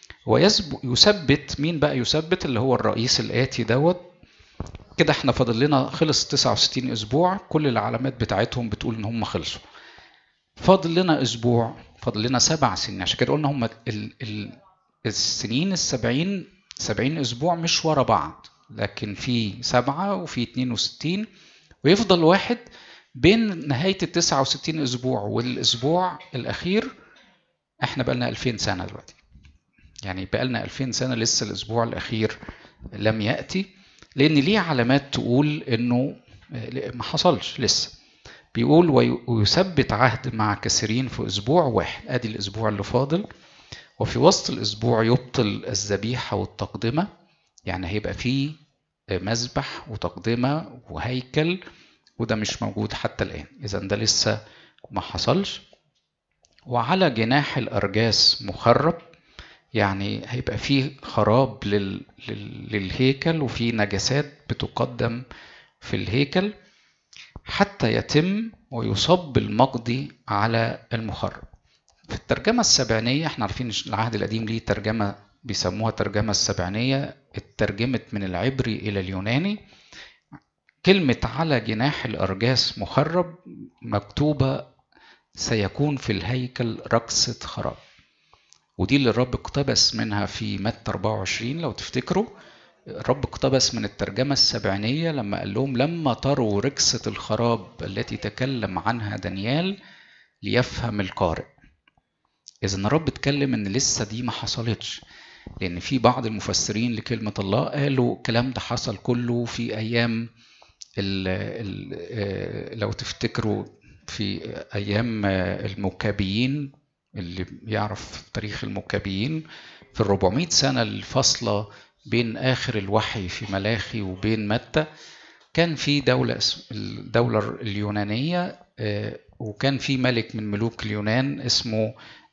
ويثبت مين بقى يثبت اللي هو الرئيس الآتي دوت كده احنا فاضل لنا خلص 69 اسبوع كل العلامات بتاعتهم بتقول ان هم خلصوا فاضل لنا اسبوع فاضل لنا سبع سنين عشان كده قلنا هم ال ال السنين السبعين سبعين اسبوع مش ورا بعض لكن في سبعة وفي 62 ويفضل واحد بين نهاية ال 69 اسبوع والاسبوع الاخير احنا بقالنا 2000 سنة دلوقتي يعني بقالنا 2000 سنة لسه الأسبوع الأخير لم يأتي لأن ليه علامات تقول إنه ما حصلش لسه بيقول ويثبت عهد مع كثيرين في أسبوع واحد أدي الأسبوع اللي فاضل وفي وسط الأسبوع يبطل الذبيحة والتقدمة يعني هيبقى فيه مذبح وتقدمة وهيكل وده مش موجود حتى الآن إذا ده لسه ما حصلش وعلى جناح الأرجاس مخرب يعني هيبقى فيه خراب لل... لل... للهيكل وفي نجاسات بتقدم في الهيكل حتى يتم ويصب المقضي على المخرب في الترجمة السبعينية احنا عارفين العهد القديم ليه ترجمة بيسموها ترجمة السبعينية اترجمت من العبري إلى اليوناني كلمة على جناح الأرجاس مخرب مكتوبة سيكون في الهيكل رقصة خراب ودي اللي الرب اقتبس منها في متى 24 لو تفتكروا الرب اقتبس من الترجمة السبعينية لما قال لهم لما تروا ركسة الخراب التي تكلم عنها دانيال ليفهم القارئ إذا الرب اتكلم إن لسه دي ما حصلتش لأن في بعض المفسرين لكلمة الله قالوا الكلام ده حصل كله في أيام ال ال لو تفتكروا في أيام المكابيين اللي يعرف تاريخ المكابيين في الربعمائة سنة الفاصلة بين آخر الوحي في ملاخي وبين متى كان في دولة الدولة اليونانية وكان في ملك من ملوك اليونان اسمه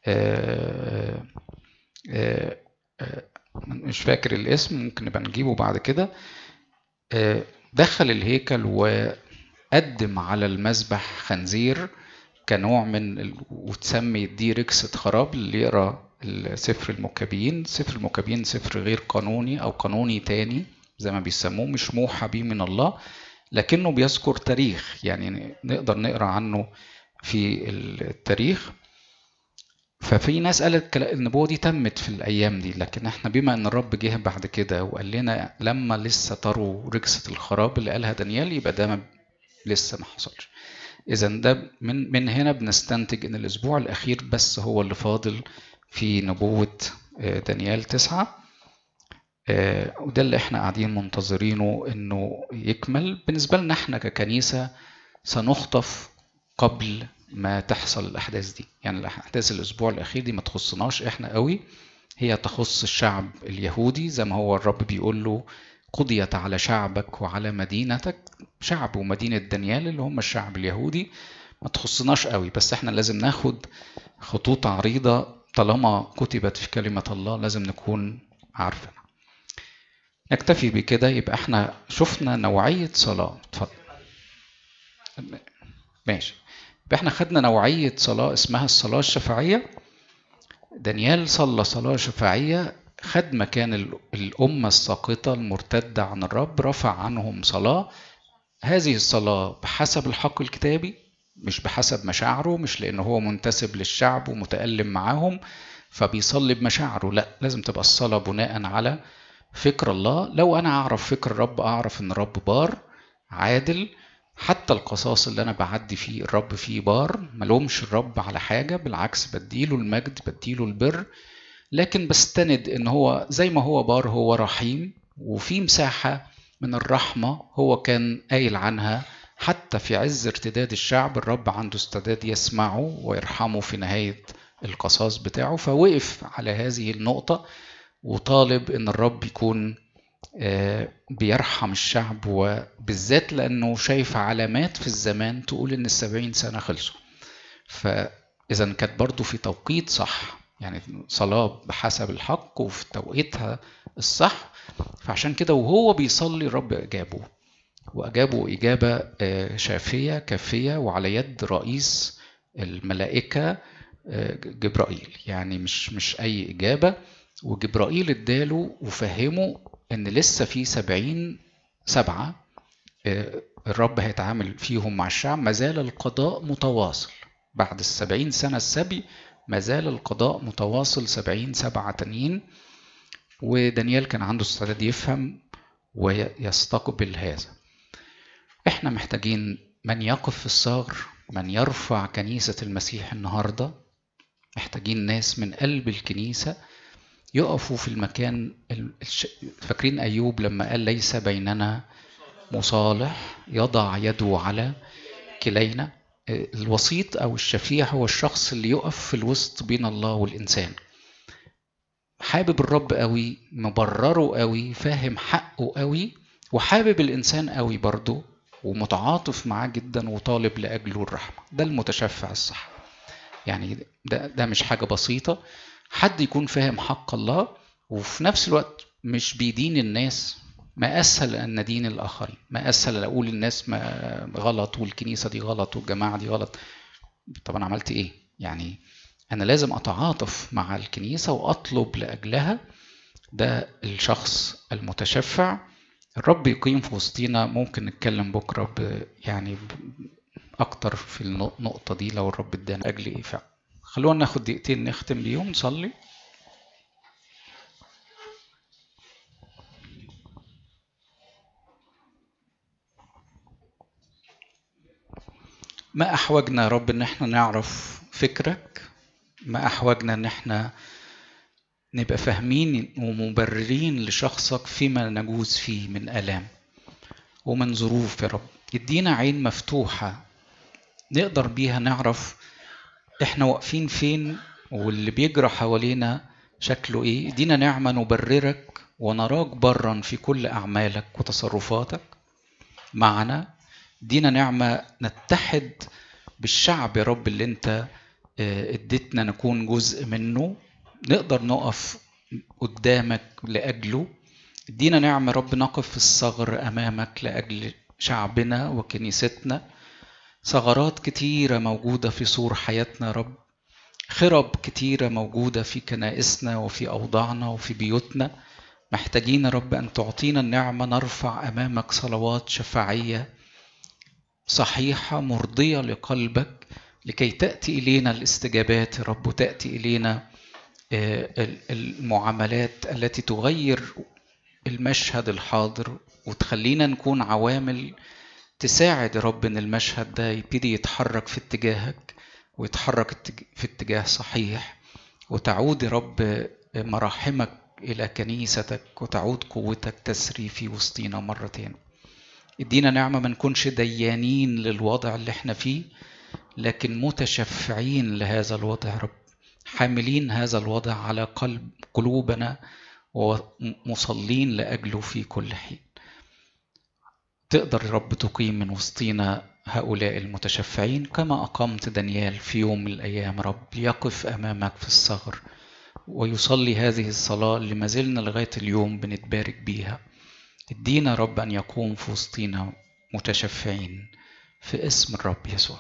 مش فاكر الاسم ممكن نبقى نجيبه بعد كده دخل الهيكل وقدم على المذبح خنزير كنوع من وتسمي دي ركسة خراب اللي يقرا سفر المكابين سفر المكابين سفر غير قانوني أو قانوني تاني زي ما بيسموه مش موحى بيه من الله لكنه بيذكر تاريخ يعني نقدر نقرا عنه في التاريخ ففي ناس قالت النبوة دي تمت في الأيام دي لكن احنا بما أن الرب جه بعد كده وقال لنا لما لسه تروا ركسة الخراب اللي قالها دانيال يبقى ده لسه ما حصلش إذا ده من من هنا بنستنتج إن الأسبوع الأخير بس هو اللي فاضل في نبوة دانيال تسعة وده اللي احنا قاعدين منتظرينه إنه يكمل بالنسبة لنا احنا ككنيسة سنخطف قبل ما تحصل الأحداث دي يعني الأحداث الأسبوع الأخير دي ما تخصناش إحنا قوي هي تخص الشعب اليهودي زي ما هو الرب بيقول له قضيت على شعبك وعلى مدينتك شعب ومدينة دانيال اللي هم الشعب اليهودي ما تخصناش قوي بس احنا لازم ناخد خطوط عريضة طالما كتبت في كلمة الله لازم نكون عارفين نكتفي بكده يبقى احنا شفنا نوعية صلاة اتفضل ماشي يبقى احنا خدنا نوعية صلاة اسمها الصلاة الشفاعية دانيال صلى صلاة شفاعية خد مكان الأمة الساقطة المرتدة عن الرب رفع عنهم صلاة هذه الصلاة بحسب الحق الكتابي مش بحسب مشاعره مش لأنه هو منتسب للشعب ومتألم معاهم فبيصلي بمشاعره لا لازم تبقى الصلاة بناء على فكر الله لو أنا أعرف فكر الرب أعرف إن الرب بار عادل حتى القصاص اللي انا بعدي فيه الرب فيه بار ملومش الرب على حاجة بالعكس بديله المجد بديله البر لكن بستند ان هو زي ما هو بار هو رحيم وفي مساحة من الرحمة هو كان قايل عنها حتى في عز ارتداد الشعب الرب عنده استعداد يسمعه ويرحمه في نهاية القصاص بتاعه فوقف على هذه النقطة وطالب ان الرب يكون بيرحم الشعب وبالذات لأنه شايف علامات في الزمان تقول إن السبعين سنة خلصوا فإذا كانت برضو في توقيت صح يعني صلاة بحسب الحق وفي توقيتها الصح فعشان كده وهو بيصلي الرب أجابه وأجابه إجابة شافية كافية وعلى يد رئيس الملائكة جبرائيل يعني مش مش أي إجابة وجبرائيل اداله وفهمه ان لسه في سبعين سبعة الرب هيتعامل فيهم مع الشعب ما زال القضاء متواصل بعد السبعين سنة السبي ما زال القضاء متواصل سبعين سبعة تانيين ودانيال كان عنده استعداد يفهم ويستقبل هذا احنا محتاجين من يقف في الثغر من يرفع كنيسة المسيح النهاردة محتاجين ناس من قلب الكنيسة يقفوا في المكان فاكرين أيوب لما قال ليس بيننا مصالح يضع يده على كلينا الوسيط أو الشفيع هو الشخص اللي يقف في الوسط بين الله والإنسان حابب الرب قوي مبرره قوي فاهم حقه قوي وحابب الإنسان قوي برضه ومتعاطف معاه جدا وطالب لأجله الرحمة ده المتشفع الصح يعني ده, ده مش حاجة بسيطة حد يكون فاهم حق الله وفي نفس الوقت مش بيدين الناس ما اسهل ان ندين الاخرين ما اسهل اقول الناس ما غلط والكنيسه دي غلط والجماعه دي غلط طب انا عملت ايه يعني انا لازم اتعاطف مع الكنيسه واطلب لاجلها ده الشخص المتشفع الرب يقيم في وسطينا ممكن نتكلم بكره ب يعني ب اكتر في النقطه دي لو الرب ادانا اجل ايه فعلا خلونا ناخد دقيقتين نختم بيهم نصلي ما أحوجنا يا رب إن احنا نعرف فكرك ما أحوجنا إن احنا نبقى فاهمين ومبررين لشخصك فيما نجوز فيه من آلام ومن ظروف يا رب يدينا عين مفتوحة نقدر بيها نعرف احنا واقفين فين واللي بيجرى حوالينا شكله ايه يدينا نعمة نبررك ونراك برا في كل أعمالك وتصرفاتك معنا دينا نعمة نتحد بالشعب يا رب اللي انت اديتنا نكون جزء منه نقدر نقف قدامك لأجله ادينا نعمة رب نقف في الصغر أمامك لأجل شعبنا وكنيستنا ثغرات كتيرة موجودة في سور حياتنا يا رب خرب كتيرة موجودة في كنائسنا وفي أوضاعنا وفي بيوتنا محتاجين يا رب أن تعطينا النعمة نرفع أمامك صلوات شفاعية صحيحة مرضية لقلبك لكي تأتي إلينا الاستجابات يا رب وتأتي إلينا المعاملات التي تغير المشهد الحاضر وتخلينا نكون عوامل تساعد يا رب ان المشهد ده يبتدي يتحرك في اتجاهك ويتحرك في اتجاه صحيح وتعود يا رب مراحمك الى كنيستك وتعود قوتك تسري في وسطينا مرة تاني ادينا نعمة ما نكونش ديانين للوضع اللي احنا فيه لكن متشفعين لهذا الوضع يا رب حاملين هذا الوضع على قلب قلوبنا ومصلين لأجله في كل حين تقدر يا رب تقيم من وسطينا هؤلاء المتشفعين كما أقمت دانيال في يوم من الأيام رب يقف أمامك في الصغر ويصلي هذه الصلاة اللي ما زلنا لغاية اليوم بنتبارك بيها ادينا رب أن يقوم في وسطينا متشفعين في اسم الرب يسوع